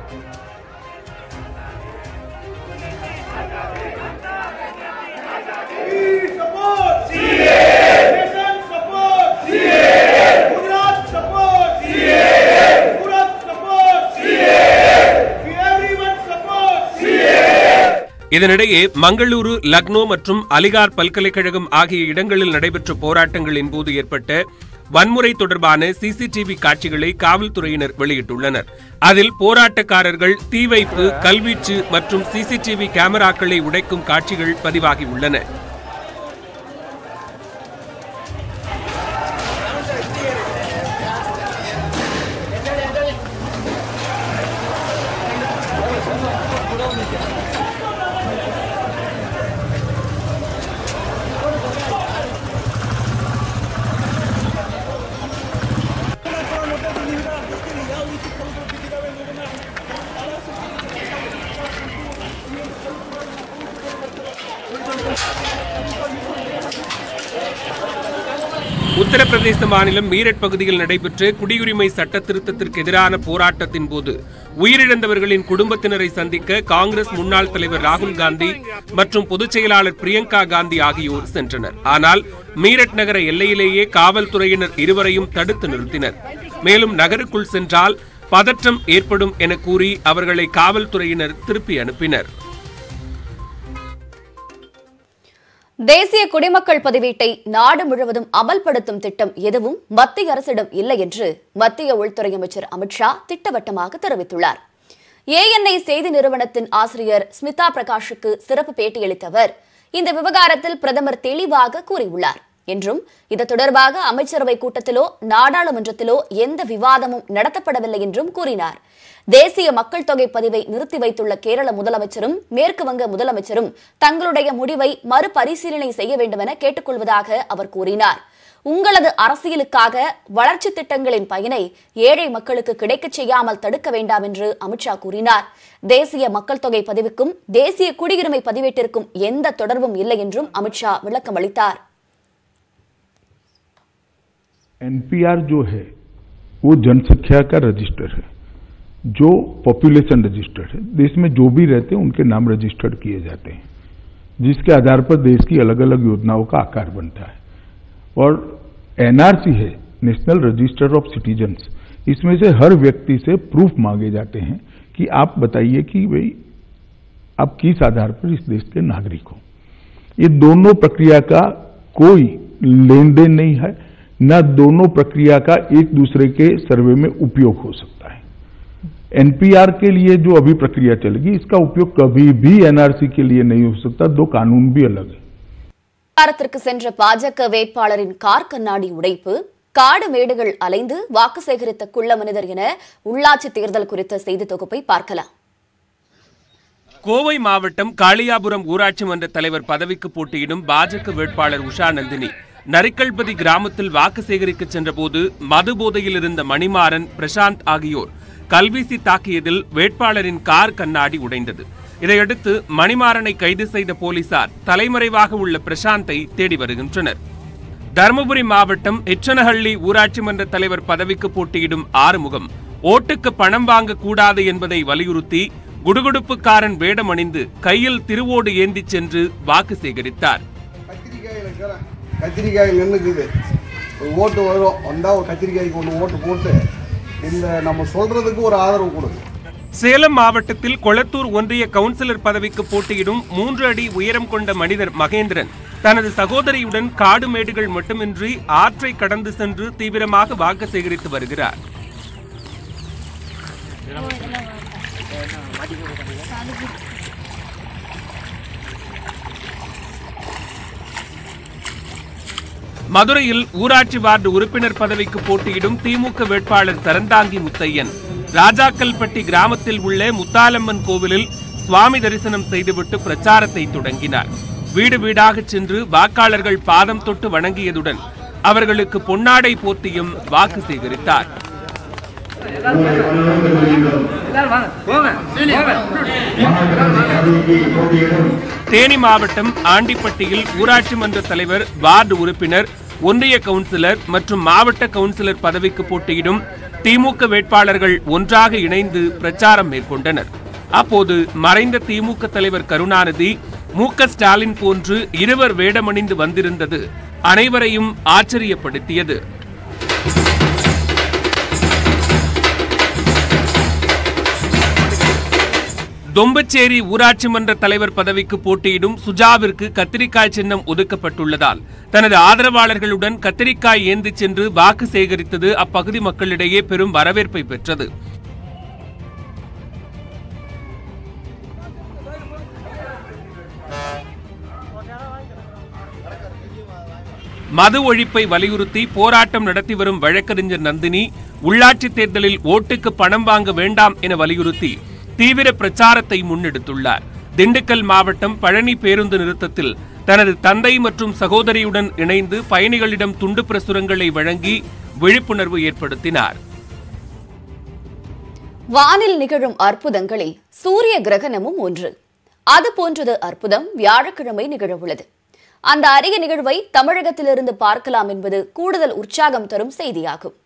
இதனிடையே மங்களூரு லக்னோ மற்றும் அலிகார் பல்கலைக்கழகம் ஆகிய இடங்களில் நடைபெற்ற போராட்டங்களின் போது ஏற்பட்ட வன்முறை தொடர்பான சிசிடிவி காட்சிகளை காவல்துறையினர் வெளியிட்டுள்ளனர் அதில் போராட்டக்காரர்கள் தீ வைப்பு கல்வீச்சு மற்றும் சிசிடிவி கேமராக்களை உடைக்கும் காட்சிகள் பதிவாகியுள்ளன உத்தரப்பிரதேச மாநிலம் மீரட் பகுதியில் நடைபெற்ற குடியுரிமை சட்ட திருத்தத்திற்கு எதிரான போராட்டத்தின் போது உயிரிழந்தவர்களின் குடும்பத்தினரை சந்திக்க காங்கிரஸ் முன்னாள் தலைவர் ராகுல் காந்தி மற்றும் பொதுச் செயலாளர் பிரியங்கா காந்தி ஆகியோர் சென்றனர் ஆனால் மீரட் நகர எல்லையிலேயே காவல்துறையினர் இருவரையும் தடுத்து நிறுத்தினர் மேலும் நகருக்குள் சென்றால் பதற்றம் ஏற்படும் என கூறி அவர்களை காவல்துறையினர் திருப்பி அனுப்பினர் தேசிய குடிமக்கள் பதிவேட்டை நாடு முழுவதும் அமல்படுத்தும் திட்டம் எதுவும் மத்திய அரசிடம் இல்லை என்று மத்திய உள்துறை அமைச்சர் அமித்ஷா திட்டவட்டமாக தெரிவித்துள்ளார் ஏஎன்ஐ செய்தி நிறுவனத்தின் ஆசிரியர் ஸ்மிதா பிரகாஷுக்கு சிறப்பு பேட்டியளித்த அவர் இந்த விவகாரத்தில் பிரதமர் தெளிவாக கூறியுள்ளார் என்றும் இது தொடர்பாக அமைச்சரவை கூட்டத்திலோ நாடாளுமன்றத்திலோ எந்த விவாதமும் நடத்தப்படவில்லை என்றும் கூறினார் தேசிய மக்கள் தொகை பதிவை நிறுத்தி வைத்துள்ள கேரள முதலமைச்சரும் மேற்கு வங்க முதலமைச்சரும் தங்களுடைய முடிவை மறுபரிசீலனை செய்ய வேண்டும் என கேட்டுக்கொள்வதாக அவர் கூறினார் உங்களது அரசியலுக்காக வளர்ச்சி திட்டங்களின் பயனை ஏழை மக்களுக்கு கிடைக்கச் செய்யாமல் தடுக்க வேண்டாம் என்று அமித்ஷா கூறினார் தேசிய மக்கள் தொகை பதிவுக்கும் தேசிய குடியுரிமை பதிவேட்டிற்கும் எந்த தொடர்பும் இல்லை என்றும் அமித்ஷா விளக்கம் அளித்தார் एनपीआर जो है वो जनसंख्या का रजिस्टर है जो पॉपुलेशन रजिस्टर है देश में जो भी रहते हैं उनके नाम रजिस्टर्ड किए जाते हैं जिसके आधार पर देश की अलग अलग योजनाओं का आकार बनता है और एनआरसी है नेशनल रजिस्टर ऑफ सिटीजन्स इसमें से हर व्यक्ति से प्रूफ मांगे जाते हैं कि आप बताइए कि भाई आप किस आधार पर इस देश के नागरिक हो ये दोनों प्रक्रिया का कोई लेन देन नहीं है न दोनों प्रक्रिया का एक दूसरे के सर्वे में उपयोग हो सकता है एनपीआर के लिए जो अभी प्रक्रिया चलेगी इसका उपयोग कभी भी एनआरसी के लिए नहीं हो सकता दो कानून भी अलग है பிரச்சாரத்திற்கு சென்ற பாஜக வேட்பாளரின் கார் கண்ணாடி உடைப்பு காடு மேடுகள் அலைந்து வாக்கு சேகரித்த குள்ள மனிதர் என உள்ளாட்சி தேர்தல் குறித்த செய்தி தொகுப்பை பார்க்கலாம் கோவை மாவட்டம் காளியாபுரம் ஊராட்சி மன்ற தலைவர் பதவிக்கு போட்டியிடும் பாஜக வேட்பாளர் உஷா நந்தினி நரிக்கல்பதி கிராமத்தில் வாக்கு சேகரிக்க சென்றபோது மது போதையில் இருந்த மணிமாறன் பிரசாந்த் ஆகியோர் கல்வீசி தாக்கியதில் வேட்பாளரின் கார் கண்ணாடி உடைந்தது இதையடுத்து மணிமாறனை கைது செய்த போலீசார் தலைமறைவாக உள்ள பிரசாந்தை தேடி வருகின்றனர் தருமபுரி மாவட்டம் எச்சனஹள்ளி ஊராட்சி மன்ற தலைவர் பதவிக்கு போட்டியிடும் ஆறுமுகம் ஓட்டுக்கு பணம் வாங்க கூடாது என்பதை வலியுறுத்தி குடுகுடுப்புக்காரன் வேடம் அணிந்து கையில் திருவோடு ஏந்திச் சென்று வாக்கு சேகரித்தார் கத்திரிக்காய் நின்றுக்குது ஒரு ஓட்டு வரும் வந்தால் ஒரு கத்திரிக்காய்க்கு ஒன்று ஓட்டு போட்டு இந்த நம்ம சொல்றதுக்கு ஒரு ஆதரவு கொடுங்க சேலம் மாவட்டத்தில் கொளத்தூர் ஒன்றிய கவுன்சிலர் பதவிக்கு போட்டியிடும் மூன்று அடி உயரம் கொண்ட மனிதர் மகேந்திரன் தனது சகோதரியுடன் காடு மேடுகள் மட்டுமின்றி ஆற்றை கடந்து சென்று தீவிரமாக வாக்கு சேகரித்து வருகிறார் மதுரையில் ஊராட்சி வார்டு உறுப்பினர் பதவிக்கு போட்டியிடும் திமுக வேட்பாளர் சரந்தாங்கி முத்தையன் ராஜாக்கல்பட்டி கிராமத்தில் உள்ள முத்தாலம்மன் கோவிலில் சுவாமி தரிசனம் செய்துவிட்டு பிரச்சாரத்தை தொடங்கினார் வீடு வீடாக சென்று வாக்காளர்கள் பாதம் தொட்டு வணங்கியதுடன் அவர்களுக்கு பொன்னாடை போத்தியும் வாக்கு சேகரித்தார் தேனி மாவட்டம் ஆண்டிப்பட்டியில் ஊராட்சி மன்ற தலைவர் வார்டு உறுப்பினர் ஒன்றிய கவுன்சிலர் மற்றும் மாவட்ட கவுன்சிலர் பதவிக்கு போட்டியிடும் திமுக வேட்பாளர்கள் ஒன்றாக இணைந்து பிரச்சாரம் மேற்கொண்டனர் அப்போது மறைந்த திமுக தலைவர் கருணாநிதி மு க ஸ்டாலின் போன்று இருவர் வேடமணிந்து வந்திருந்தது அனைவரையும் ஆச்சரியப்படுத்தியது தொம்பச்சேரி ஊராட்சி மன்ற தலைவர் பதவிக்கு போட்டியிடும் சுஜாவிற்கு கத்திரிக்காய் சின்னம் ஒதுக்கப்பட்டுள்ளதால் தனது ஆதரவாளர்களுடன் கத்திரிக்காய் ஏந்தி சென்று வாக்கு சேகரித்தது அப்பகுதி மக்களிடையே பெரும் வரவேற்பை பெற்றது மது ஒழிப்பை வலியுறுத்தி போராட்டம் நடத்தி வரும் வழக்கறிஞர் நந்தினி உள்ளாட்சி தேர்தலில் ஓட்டுக்கு பணம் வாங்க வேண்டாம் என வலியுறுத்தி தீவிர பிரச்சாரத்தை முன்னெடுத்துள்ளார் திண்டுக்கல் மாவட்டம் பழனி பேருந்து நிறுத்தத்தில் தனது தந்தை மற்றும் சகோதரியுடன் இணைந்து பயணிகளிடம் துண்டு பிரசுரங்களை வழங்கி விழிப்புணர்வு ஏற்படுத்தினார் வானில் நிகழும் அற்புதங்களில் சூரிய கிரகணமும் ஒன்று அது போன்றது அற்புதம் வியாழக்கிழமை நிகழவுள்ளது அந்த அரிய நிகழ்வை தமிழகத்திலிருந்து பார்க்கலாம் என்பது கூடுதல் உற்சாகம் தரும் செய்தியாகும்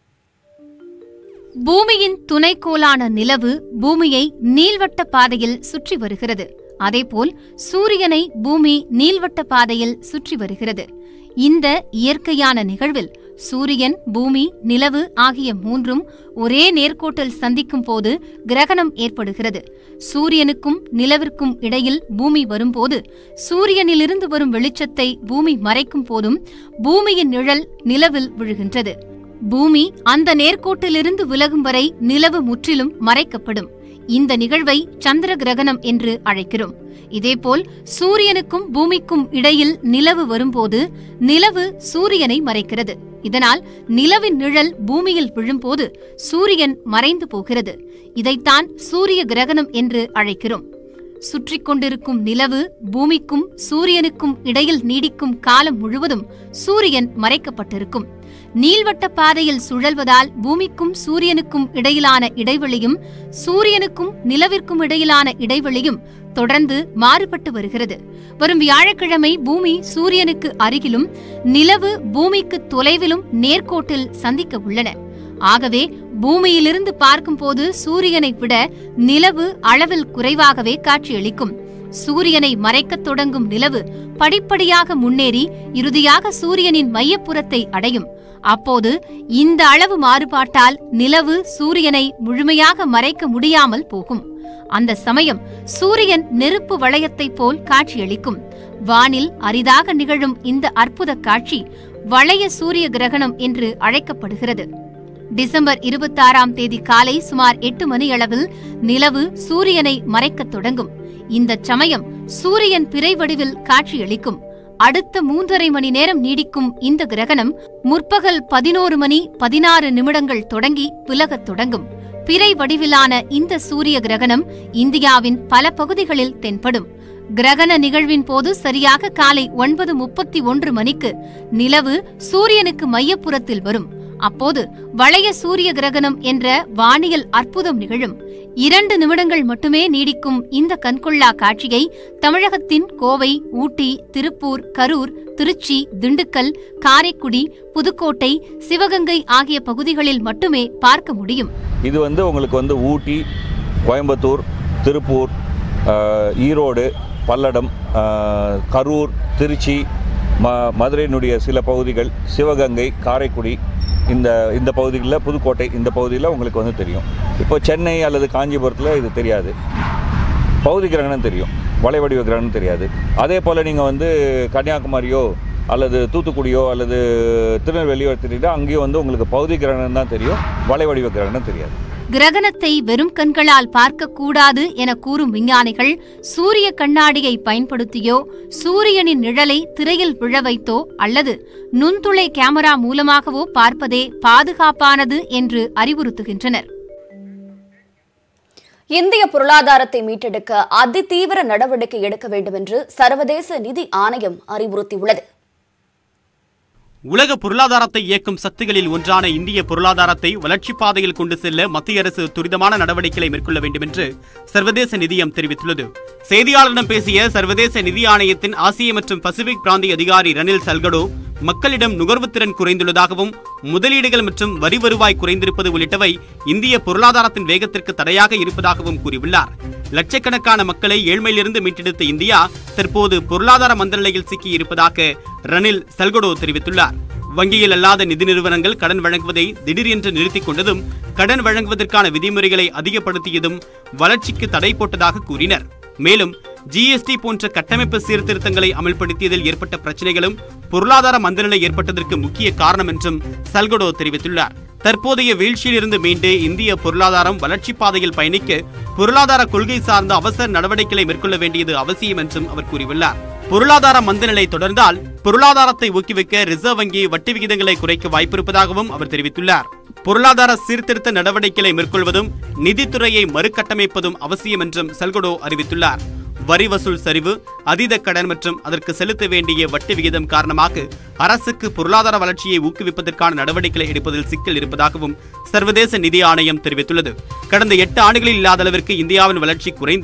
பூமியின் துணைக்கோளான நிலவு பூமியை நீள்வட்ட பாதையில் சுற்றி வருகிறது அதேபோல் சூரியனை பூமி நீள்வட்ட பாதையில் சுற்றி வருகிறது இந்த இயற்கையான நிகழ்வில் சூரியன் பூமி நிலவு ஆகிய மூன்றும் ஒரே நேர்கோட்டில் சந்திக்கும் போது கிரகணம் ஏற்படுகிறது சூரியனுக்கும் நிலவிற்கும் இடையில் பூமி வரும்போது சூரியனிலிருந்து வரும் வெளிச்சத்தை பூமி மறைக்கும் போதும் பூமியின் நிழல் நிலவில் விழுகின்றது பூமி அந்த நேர்கோட்டிலிருந்து விலகும் வரை நிலவு முற்றிலும் மறைக்கப்படும் இந்த நிகழ்வை சந்திர கிரகணம் என்று அழைக்கிறோம் இதேபோல் சூரியனுக்கும் பூமிக்கும் இடையில் நிலவு வரும்போது நிலவு சூரியனை மறைக்கிறது இதனால் நிலவின் நிழல் பூமியில் விழும்போது சூரியன் மறைந்து போகிறது இதைத்தான் சூரிய கிரகணம் என்று அழைக்கிறோம் சுற்றிக் கொண்டிருக்கும் நிலவு பூமிக்கும் சூரியனுக்கும் இடையில் நீடிக்கும் காலம் முழுவதும் சூரியன் மறைக்கப்பட்டிருக்கும் நீள்வட்ட பாதையில் சுழல்வதால் பூமிக்கும் சூரியனுக்கும் இடையிலான இடைவெளியும் சூரியனுக்கும் நிலவிற்கும் இடையிலான இடைவெளியும் தொடர்ந்து மாறுபட்டு வருகிறது வரும் வியாழக்கிழமை பூமி சூரியனுக்கு அருகிலும் நிலவு பூமிக்கு தொலைவிலும் நேர்கோட்டில் சந்திக்க உள்ளன ஆகவே பூமியிலிருந்து பார்க்கும்போது சூரியனை விட நிலவு அளவில் குறைவாகவே காட்சியளிக்கும் சூரியனை மறைக்கத் தொடங்கும் நிலவு படிப்படியாக முன்னேறி இறுதியாக சூரியனின் மையப்புறத்தை அடையும் அப்போது இந்த அளவு மாறுபாட்டால் நிலவு சூரியனை முழுமையாக மறைக்க முடியாமல் போகும் அந்த சமயம் சூரியன் நெருப்பு வளையத்தைப் போல் காட்சியளிக்கும் வானில் அரிதாக நிகழும் இந்த அற்புத காட்சி வளைய சூரிய கிரகணம் என்று அழைக்கப்படுகிறது டிசம்பர் இருபத்தாறாம் தேதி காலை சுமார் எட்டு மணியளவில் நிலவு சூரியனை மறைக்கத் தொடங்கும் இந்த சமயம் சூரியன் பிறை வடிவில் காட்சியளிக்கும் அடுத்த மூன்றரை மணி நேரம் நீடிக்கும் இந்த கிரகணம் முற்பகல் பதினோரு மணி பதினாறு நிமிடங்கள் தொடங்கி விலகத் தொடங்கும் பிறை வடிவிலான இந்த சூரிய கிரகணம் இந்தியாவின் பல பகுதிகளில் தென்படும் கிரகண நிகழ்வின் போது சரியாக காலை ஒன்பது முப்பத்தி ஒன்று மணிக்கு நிலவு சூரியனுக்கு மையப்புறத்தில் வரும் அப்போது வளைய சூரிய கிரகணம் என்ற வானியல் அற்புதம் நிகழும் இரண்டு நிமிடங்கள் மட்டுமே நீடிக்கும் இந்த கண்கொள்ளா காட்சியை தமிழகத்தின் கோவை ஊட்டி திருப்பூர் கரூர் திருச்சி திண்டுக்கல் காரைக்குடி புதுக்கோட்டை சிவகங்கை ஆகிய பகுதிகளில் மட்டுமே பார்க்க முடியும் இது வந்து உங்களுக்கு வந்து ஊட்டி கோயம்புத்தூர் திருப்பூர் ஆஹ், ஈரோடு பல்லடம் ஆஹ், கரூர் திருச்சி ம மதுரையினுடைய சில பகுதிகள் சிவகங்கை காரைக்குடி இந்த இந்த பகுதிகளில் புதுக்கோட்டை இந்த பகுதியில் உங்களுக்கு வந்து தெரியும் இப்போ சென்னை அல்லது காஞ்சிபுரத்தில் இது தெரியாது பகுதி கிரகணம் தெரியும் வளைவடிவ கிரகணம் தெரியாது அதே போல் நீங்கள் வந்து கன்னியாகுமரியோ அல்லது தூத்துக்குடியோ அல்லது திருநெல்வேலியோ எடுத்துக்கிட்டால் அங்கேயும் வந்து உங்களுக்கு பகுதி கிரகணம் தான் தெரியும் வளைவடிவ கிரகணம் தெரியாது கிரகணத்தை வெறும் கண்களால் பார்க்கக்கூடாது என கூறும் விஞ்ஞானிகள் சூரிய கண்ணாடியை பயன்படுத்தியோ சூரியனின் நிழலை திரையில் விழ வைத்தோ அல்லது நுண்துளை கேமரா மூலமாகவோ பார்ப்பதே பாதுகாப்பானது என்று அறிவுறுத்துகின்றனர் இந்திய பொருளாதாரத்தை மீட்டெடுக்க அதிதீவிர நடவடிக்கை எடுக்க வேண்டும் என்று சர்வதேச நிதி ஆணையம் அறிவுறுத்தியுள்ளது உலக பொருளாதாரத்தை இயக்கும் சக்திகளில் ஒன்றான இந்திய பொருளாதாரத்தை வளர்ச்சிப் பாதையில் கொண்டு செல்ல மத்திய அரசு துரிதமான நடவடிக்கைகளை மேற்கொள்ள வேண்டும் என்று சர்வதேச நிதியம் தெரிவித்துள்ளது செய்தியாளரிடம் பேசிய சர்வதேச நிதி ஆணையத்தின் ஆசிய மற்றும் பசிபிக் பிராந்திய அதிகாரி ரனில் சல்கடோ மக்களிடம் நுகர்வுத்திறன் குறைந்துள்ளதாகவும் முதலீடுகள் மற்றும் வரி வருவாய் குறைந்திருப்பது உள்ளிட்டவை இந்திய பொருளாதாரத்தின் வேகத்திற்கு தடையாக இருப்பதாகவும் கூறியுள்ளார் லட்சக்கணக்கான மக்களை ஏழ்மையிலிருந்து மீட்டெடுத்த இந்தியா தற்போது பொருளாதார மந்தநிலையில் சிக்கியிருப்பதாக ரனில் சல்கடோ தெரிவித்துள்ளார் வங்கியில் அல்லாத நிதி நிறுவனங்கள் கடன் வழங்குவதை திடீரென்று நிறுத்திக் கொண்டதும் கடன் வழங்குவதற்கான விதிமுறைகளை அதிகப்படுத்தியதும் வளர்ச்சிக்கு தடை போட்டதாக கூறினர் மேலும் ஜிஎஸ்டி போன்ற கட்டமைப்பு சீர்திருத்தங்களை அமல்படுத்தியதில் ஏற்பட்ட பிரச்சனைகளும் பொருளாதார மந்தநிலை ஏற்பட்டதற்கு முக்கிய காரணம் என்றும் சல்கடோ தெரிவித்துள்ளார் தற்போதைய வீழ்ச்சியிலிருந்து மீண்டு இந்திய பொருளாதாரம் வளர்ச்சிப் பாதையில் பயணிக்க பொருளாதார கொள்கை சார்ந்த அவசர நடவடிக்கைகளை மேற்கொள்ள வேண்டியது அவசியம் என்றும் அவர் கூறியுள்ளார் பொருளாதார மந்தநிலை தொடர்ந்தால் பொருளாதாரத்தை ஊக்குவிக்க ரிசர்வ் வங்கி வட்டி விகிதங்களை குறைக்க வாய்ப்பிருப்பதாகவும் அவர் தெரிவித்துள்ளார் பொருளாதார சீர்திருத்த நடவடிக்கைகளை மேற்கொள்வதும் நிதித்துறையை மறுகட்டமைப்பதும் அவசியம் என்றும் சல்கடோ அறிவித்துள்ளார் வரி வசூல் சரிவு அதீத கடன் மற்றும் அதற்கு செலுத்த வேண்டிய வட்டி விகிதம் காரணமாக அரசுக்கு பொருளாதார வளர்ச்சியை ஊக்குவிப்பதற்கான நடவடிக்கைகளை எடுப்பதில் சிக்கல் இருப்பதாகவும் சர்வதேச நிதி ஆணையம் தெரிவித்துள்ளது கடந்த எட்டு ஆண்டுகளில் இல்லாத அளவிற்கு இந்தியாவின் வளர்ச்சி குறைந்து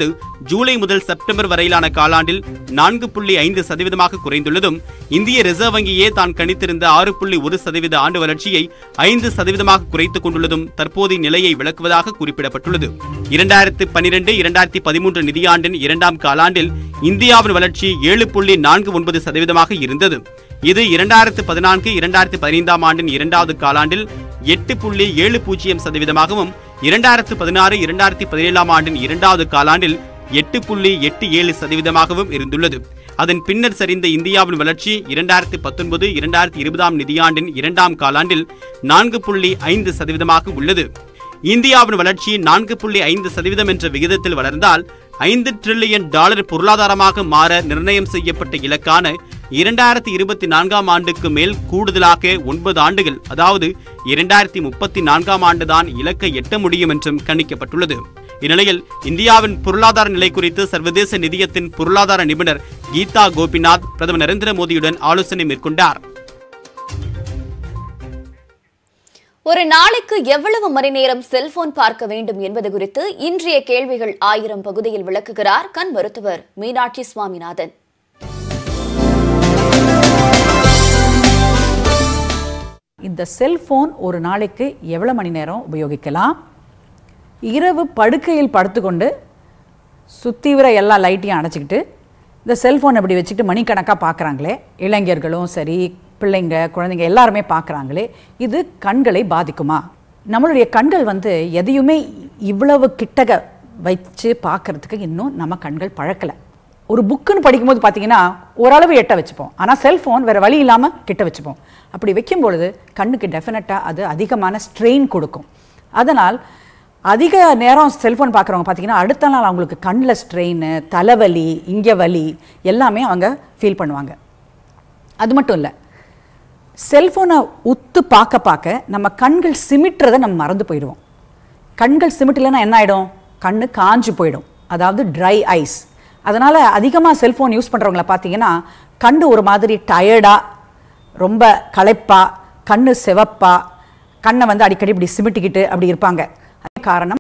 ஜூலை முதல் செப்டம்பர் வரையிலான காலாண்டில் நான்கு புள்ளி ஐந்து சதவீதமாக குறைந்துள்ளதும் இந்திய ரிசர்வ் வங்கியே தான் கணித்திருந்த ஆறு புள்ளி ஒரு சதவீத ஆண்டு வளர்ச்சியை ஐந்து சதவீதமாக குறைத்துக் கொண்டுள்ளதும் தற்போதைய நிலையை விளக்குவதாக குறிப்பிடப்பட்டுள்ளது இரண்டாயிரத்து பனிரெண்டு இரண்டாயிரத்தி பதிமூன்று நிதியாண்டின் இரண்டாம் காலாண்டில் இந்தியாவின் வளர்ச்சி ஏழு புள்ளி நான்கு ஒன்பது சதவீதமாக இருந்தது இது இரண்டாயிரத்து பதினான்கு இரண்டாயிரத்து பதினைந்தாம் ஆண்டின் இரண்டாவது காலாண்டில் எட்டு புள்ளி ஏழு பூஜ்ஜியம் சதவீதமாகவும் இரண்டாயிரத்து பதினாறு இரண்டாயிரத்தி பதினேழாம் ஆண்டின் இரண்டாவது காலாண்டில் எட்டு புள்ளி எட்டு ஏழு சதவீதமாகவும் இருந்துள்ளது அதன் பின்னர் சரிந்த இந்தியாவின் வளர்ச்சி இரண்டாயிரத்தி பத்தொன்பது இரண்டாயிரத்தி இருபதாம் நிதியாண்டின் இரண்டாம் காலாண்டில் நான்கு புள்ளி ஐந்து சதவீதமாக உள்ளது இந்தியாவின் வளர்ச்சி நான்கு புள்ளி ஐந்து சதவீதம் என்ற விகிதத்தில் வளர்ந்தால் ஐந்து டிரில்லியன் டாலர் பொருளாதாரமாக மாற நிர்ணயம் செய்யப்பட்ட இலக்கான இரண்டாயிரத்தி இருபத்தி நான்காம் ஆண்டுக்கு மேல் கூடுதலாக ஒன்பது ஆண்டுகள் அதாவது இரண்டாயிரத்தி முப்பத்தி நான்காம் ஆண்டுதான் இலக்கை எட்ட முடியும் என்றும் கணிக்கப்பட்டுள்ளது இந்நிலையில் இந்தியாவின் பொருளாதார நிலை குறித்து சர்வதேச நிதியத்தின் பொருளாதார நிபுணர் கீதா கோபிநாத் பிரதமர் நரேந்திர மோடியுடன் ஆலோசனை மேற்கொண்டார் ஒரு நாளைக்கு எவ்வளவு மணி நேரம் செல்போன் பார்க்க வேண்டும் என்பது குறித்து இன்றைய கேள்விகள் ஆயிரம் பகுதியில் விளக்குகிறார் கண் மருத்துவர் மீனாட்சி சுவாமிநாதன் இந்த செல்போன் ஒரு நாளைக்கு எவ்வளோ மணி நேரம் உபயோகிக்கலாம் இரவு படுக்கையில் படுத்துக்கொண்டு சுற்றி வர எல்லா லைட்டையும் அணைச்சிக்கிட்டு இந்த செல்ஃபோன் இப்படி வச்சுக்கிட்டு மணிக்கணக்காக பார்க்குறாங்களே இளைஞர்களும் சரி பிள்ளைங்க குழந்தைங்க எல்லாருமே பார்க்குறாங்களே இது கண்களை பாதிக்குமா நம்மளுடைய கண்கள் வந்து எதையுமே இவ்வளவு கிட்டக வச்சு பார்க்கறதுக்கு இன்னும் நம்ம கண்கள் பழக்கலை ஒரு புக்குன்னு படிக்கும்போது பார்த்தீங்கன்னா ஓரளவு எட்ட வச்சுப்போம் ஆனால் செல்ஃபோன் வேறு வழி இல்லாமல் கிட்ட வச்சுப்போம் அப்படி வைக்கும் பொழுது கண்ணுக்கு டெஃபினட்டாக அது அதிகமான ஸ்ட்ரெயின் கொடுக்கும் அதனால் அதிக நேரம் செல்ஃபோன் பார்க்குறவங்க பார்த்தீங்கன்னா அடுத்த நாள் அவங்களுக்கு கண்ணில் ஸ்ட்ரெயின் தலைவலி இங்கே வலி எல்லாமே அவங்க ஃபீல் பண்ணுவாங்க அது மட்டும் இல்லை செல்ஃபோனை உத்து பார்க்க பார்க்க நம்ம கண்கள் சிமிட்டுறதை நம்ம மறந்து போயிடுவோம் கண்கள் சிமிட்டலைன்னா என்ன ஆகிடும் கண்ணு காஞ்சு போயிடும் அதாவது ட்ரை ஐஸ் அதனால் அதிகமாக செல்ஃபோன் யூஸ் பண்ணுறவங்கள பார்த்தீங்கன்னா கண்ணு ஒரு மாதிரி டயர்டாக ரொம்ப களைப்பாக கண்ணு சிவப்பா கண்ணை வந்து அடிக்கடி இப்படி சிமிட்டிக்கிட்டு அப்படி இருப்பாங்க அது காரணம்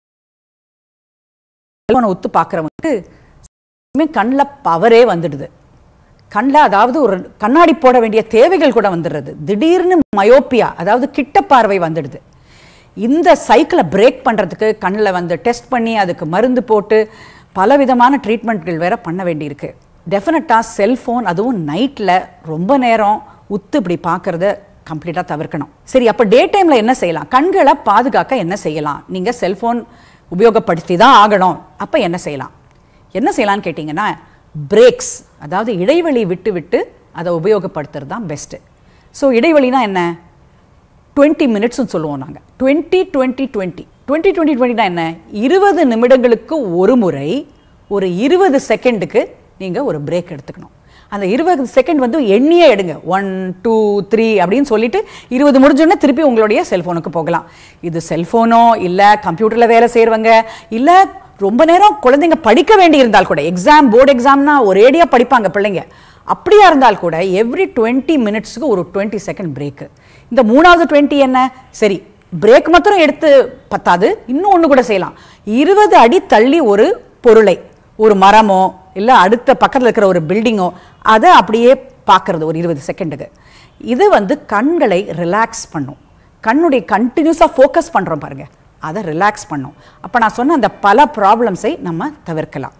செல்ஃபோனை உத்து பார்க்குறவங்களுக்கு கண்ணில் பவரே வந்துடுது கண்ணில் அதாவது ஒரு கண்ணாடி போட வேண்டிய தேவைகள் கூட வந்துடுறது திடீர்னு மயோப்பியா அதாவது கிட்ட பார்வை வந்துடுது இந்த சைக்கிளை பிரேக் பண்ணுறதுக்கு கண்ணில் வந்து டெஸ்ட் பண்ணி அதுக்கு மருந்து போட்டு பலவிதமான ட்ரீட்மெண்ட்கள் வேற பண்ண வேண்டியிருக்கு டெஃபினட்டாக செல்ஃபோன் அதுவும் நைட்டில் ரொம்ப நேரம் உத்து இப்படி பார்க்குறத கம்ப்ளீட்டாக தவிர்க்கணும் சரி அப்போ டே டைமில் என்ன செய்யலாம் கண்களை பாதுகாக்க என்ன செய்யலாம் நீங்கள் செல்ஃபோன் உபயோகப்படுத்தி தான் ஆகணும் அப்போ என்ன செய்யலாம் என்ன செய்யலாம்னு கேட்டிங்கன்னா பிரேக்ஸ் அதாவது இடைவெளி விட்டு விட்டு அதை உபயோகப்படுத்துறது தான் பெஸ்ட்டு ஸோ இடைவெளினா என்ன டுவெண்ட்டி மினிட்ஸ்னு சொல்லுவோம் நாங்கள் twenty twenty twenty twenty twenty டுவெண்ட்டினா என்ன இருபது நிமிடங்களுக்கு ஒரு முறை ஒரு இருபது செகண்டுக்கு நீங்கள் ஒரு பிரேக் எடுத்துக்கணும் அந்த இருபது செகண்ட் வந்து எண்ணியே எடுங்க ஒன் டூ த்ரீ அப்படின்னு சொல்லிட்டு இருபது முடிஞ்சோடனே திருப்பி உங்களுடைய செல்ஃபோனுக்கு போகலாம் இது செல்ஃபோனோ இல்லை கம்ப்யூட்டரில் வேலை செய்கிறவங்க இல்லை ரொம்ப நேரம் குழந்தைங்க படிக்க வேண்டி இருந்தால் கூட எக்ஸாம் போர்டு எக்ஸாம்னா ஒரேடியாக படிப்பாங்க பிள்ளைங்க அப்படியா இருந்தால் கூட எவ்ரி டுவெண்ட்டி மினிட்ஸுக்கு ஒரு டுவெண்ட்டி செகண்ட் பிரேக்கு இந்த மூணாவது டுவெண்ட்டி என்ன சரி பிரேக் மாத்திரம் எடுத்து பத்தாது இன்னும் ஒன்று கூட செய்யலாம் இருபது அடி தள்ளி ஒரு பொருளை ஒரு மரமோ இல்லை அடுத்த பக்கத்தில் இருக்கிற ஒரு பில்டிங்கோ அதை அப்படியே பார்க்கறது ஒரு இருபது செகண்டுக்கு இது வந்து கண்களை ரிலாக்ஸ் பண்ணும் கண்ணுடைய கண்டினியூஸாக ஃபோக்கஸ் பண்ணுறோம் பாருங்க அதை ரிலாக்ஸ் பண்ணும் அப்போ நான் சொன்ன அந்த பல ப்ராப்ளம்ஸை நம்ம தவிர்க்கலாம்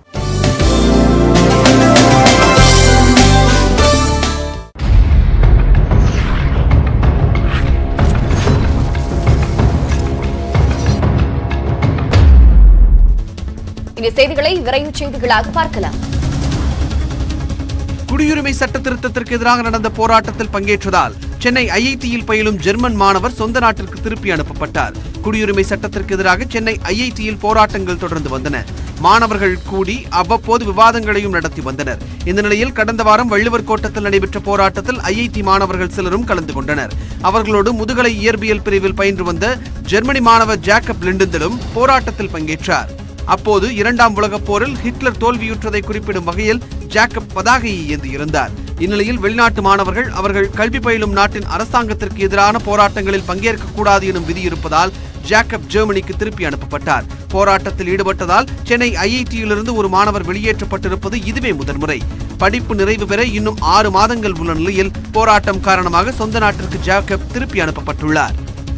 இனி செய்திகளை விரைவு செய்திகளாக பார்க்கலாம் குடியுரிமை சட்ட திருத்தத்திற்கு எதிராக நடந்த போராட்டத்தில் பங்கேற்றதால் சென்னை ஐஐடியில் பயிலும் ஜெர்மன் மாணவர் சொந்த நாட்டிற்கு திருப்பி அனுப்பப்பட்டார் குடியுரிமை சட்டத்திற்கு எதிராக சென்னை ஐஐடியில் போராட்டங்கள் தொடர்ந்து வந்தன மாணவர்கள் கூடி அவ்வப்போது விவாதங்களையும் நடத்தி வந்தனர் இந்த நிலையில் கடந்த வாரம் வள்ளுவர் கோட்டத்தில் நடைபெற்ற போராட்டத்தில் ஐஐடி மாணவர்கள் சிலரும் கலந்து கொண்டனர் அவர்களோடு முதுகலை இயற்பியல் பிரிவில் பயின்று வந்த ஜெர்மனி மாணவர் ஜாக்கப் லிண்டந்தலும் போராட்டத்தில் பங்கேற்றார் அப்போது இரண்டாம் உலகப் போரில் ஹிட்லர் தோல்வியுற்றதை குறிப்பிடும் வகையில் ஜாக்கப் பதாகையை ஏந்தியிருந்தார் இந்நிலையில் வெளிநாட்டு மாணவர்கள் அவர்கள் கல்வி பயிலும் நாட்டின் அரசாங்கத்திற்கு எதிரான போராட்டங்களில் பங்கேற்கக்கூடாது எனும் விதி இருப்பதால் ஜாக்கப் ஜெர்மனிக்கு திருப்பி அனுப்பப்பட்டார் போராட்டத்தில் ஈடுபட்டதால் சென்னை ஐஐடியிலிருந்து ஒரு மாணவர் வெளியேற்றப்பட்டிருப்பது இதுவே முதன்முறை படிப்பு நிறைவு பெற இன்னும் ஆறு மாதங்கள் உள்ள நிலையில் போராட்டம் காரணமாக சொந்த நாட்டிற்கு ஜாக்கப் திருப்பி அனுப்பப்பட்டுள்ளார்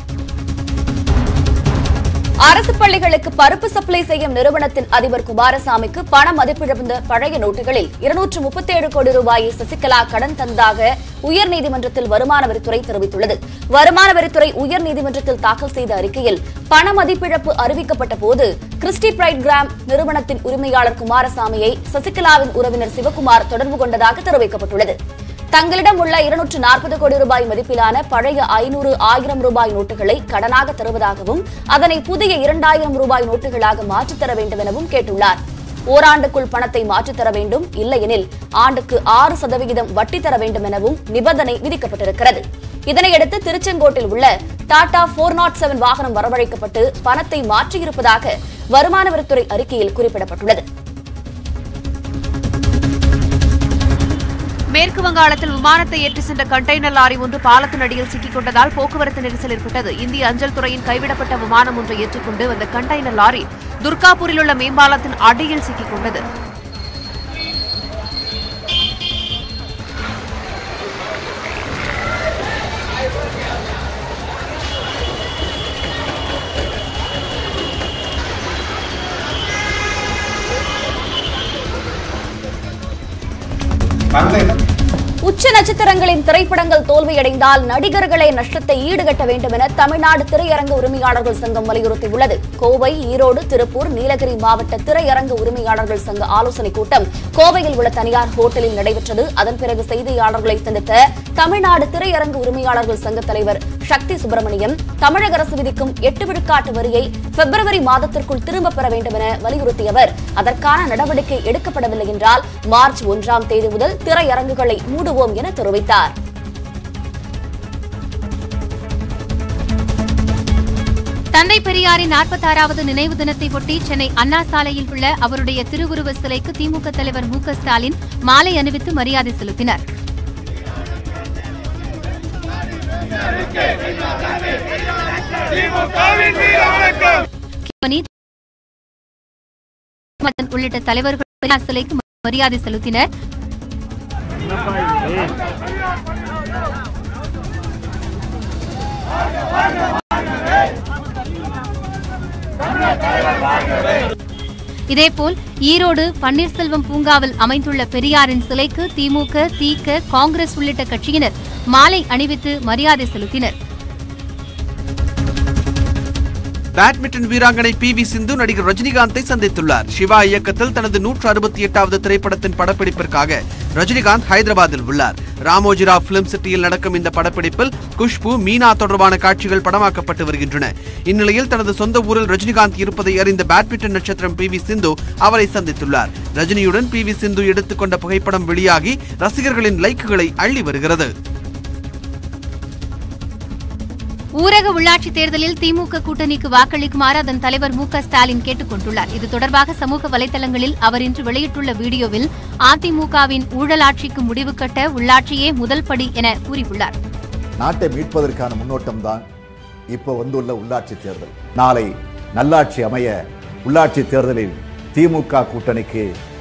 அரசு பள்ளிகளுக்கு பருப்பு சப்ளை செய்யும் நிறுவனத்தின் அதிபர் குமாரசாமிக்கு பண மதிப்பிழந்த பழைய நோட்டுகளில் இருநூற்று முப்பத்தேழு கோடி ரூபாயை சசிகலா கடன் தந்ததாக உயர்நீதிமன்றத்தில் வருமான வரித்துறை தெரிவித்துள்ளது வருமான வரித்துறை உயர்நீதிமன்றத்தில் தாக்கல் செய்த அறிக்கையில் பண மதிப்பிழப்பு அறிவிக்கப்பட்ட போது கிறிஸ்டி பிரைட் கிராம் நிறுவனத்தின் உரிமையாளர் குமாரசாமியை சசிகலாவின் உறவினர் சிவகுமார் தொடர்பு கொண்டதாக தெரிவிக்கப்பட்டுள்ளது தங்களிடம் உள்ள இருநூற்று நாற்பது கோடி ரூபாய் மதிப்பிலான பழைய ஐநூறு ஆயிரம் ரூபாய் நோட்டுகளை கடனாக தருவதாகவும் அதனை புதிய இரண்டாயிரம் ரூபாய் நோட்டுகளாக மாற்றித் தர வேண்டும் எனவும் கேட்டுள்ளார் ஓராண்டுக்குள் பணத்தை மாற்றித் தர வேண்டும் இல்லையெனில் ஆண்டுக்கு ஆறு சதவிகிதம் வட்டி தர வேண்டும் எனவும் நிபந்தனை விதிக்கப்பட்டிருக்கிறது இதனையடுத்து திருச்செங்கோட்டில் உள்ள டாடா போர் நாட் செவன் வாகனம் வரவழைக்கப்பட்டு பணத்தை மாற்றியிருப்பதாக வருமான வரித்துறை அறிக்கையில் குறிப்பிடப்பட்டுள்ளது மேற்கு வங்காளத்தில் விமானத்தை ஏற்றி சென்ற கண்டெய்னர் லாரி ஒன்று பாலத்தின் அடியில் சிக்கிக் கொண்டதால் போக்குவரத்து நெரிசல் ஏற்பட்டது இந்திய அஞ்சல் துறையின் கைவிடப்பட்ட விமானம் ஒன்றை ஏற்றிக்கொண்டு வந்த கண்டெய்னர் லாரி துர்காபூரில் உள்ள மேம்பாலத்தின் அடியில் சிக்கிக் கொண்டது உச்ச நட்சத்திரங்களின் திரைப்படங்கள் தோல்வியடைந்தால் நடிகர்களே நஷ்டத்தை ஈடுகட்ட வேண்டும் என தமிழ்நாடு திரையரங்க உரிமையாளர்கள் சங்கம் வலியுறுத்தியுள்ளது கோவை ஈரோடு திருப்பூர் நீலகிரி மாவட்ட திரையரங்க உரிமையாளர்கள் சங்க ஆலோசனைக் கூட்டம் கோவையில் உள்ள தனியார் ஹோட்டலில் நடைபெற்றது அதன் பிறகு செய்தியாளர்களை சந்தித்த தமிழ்நாடு திரையரங்க உரிமையாளர்கள் சங்க தலைவர் சக்தி சுப்பிரமணியம் தமிழக அரசு விதிக்கும் எட்டு விழுக்காட்டு வரியை பிப்ரவரி மாதத்திற்குள் திரும்பப் பெற வேண்டும் என வலியுறுத்தியவர் அதற்கான நடவடிக்கை எடுக்கப்படவில்லை என்றால் மார்ச் ஒன்றாம் தேதி முதல் திரையரங்குகளை மூடுவோம் என தெரிவித்தார் தந்தை பெரியாரின் நாற்பத்தாறாவது நினைவு தினத்தை ஒட்டி சென்னை அண்ணா சாலையில் உள்ள அவருடைய திருவுருவ சிலைக்கு திமுக தலைவர் மு க ஸ்டாலின் மாலை அணிவித்து மரியாதை செலுத்தினர் மணி மதன் உள்ளிட்ட தலைவர்கள் பெரியார் சிலைக்கு மரியாதை செலுத்தினர் இதேபோல் ஈரோடு பன்னீர்செல்வம் பூங்காவில் அமைந்துள்ள பெரியாரின் சிலைக்கு திமுக தீக காங்கிரஸ் உள்ளிட்ட கட்சியினர் மாலை அணிவித்து மரியாதை செலுத்தினர் பேட்மிண்டன் வீராங்கனை பி வி சிந்து நடிகர் ரஜினிகாந்தை சந்தித்துள்ளார் சிவா இயக்கத்தில் தனது நூற்று அறுபத்தி எட்டாவது திரைப்படத்தின் படப்பிடிப்பிற்காக ரஜினிகாந்த் ஹைதராபாத்தில் உள்ளார் ராமோஜிராவ் பிலிம் சிட்டியில் நடக்கும் இந்த படப்பிடிப்பில் குஷ்பு மீனா தொடர்பான காட்சிகள் படமாக்கப்பட்டு வருகின்றன இந்நிலையில் தனது சொந்த ஊரில் ரஜினிகாந்த் இருப்பதை அறிந்த பேட்மிண்டன் நட்சத்திரம் பி வி சிந்து அவரை சந்தித்துள்ளார் ரஜினியுடன் பி வி சிந்து எடுத்துக்கொண்ட புகைப்படம் வெளியாகி ரசிகர்களின் லைக்குகளை அள்ளி வருகிறது ஊரக உள்ளாட்சித் தேர்தலில் திமுக கூட்டணிக்கு வாக்களிக்குமாறு அதன் தலைவர் மு க ஸ்டாலின் கேட்டுக் கொண்டுள்ளார் இது தொடர்பாக சமூக வலைதளங்களில் அவர் இன்று வெளியிட்டுள்ள வீடியோவில் அதிமுகவின் ஊழலாட்சிக்கு முடிவு கட்ட உள்ளாட்சியே முதல் படி என கூறியுள்ளார் நாட்டை மீட்பதற்கான முன்னோட்டம் தான் இப்போ வந்துள்ள உள்ளாட்சி தேர்தல் நாளை நல்லாட்சி அமைய உள்ளாட்சி தேர்தலில் திமுக கூட்டணிக்கு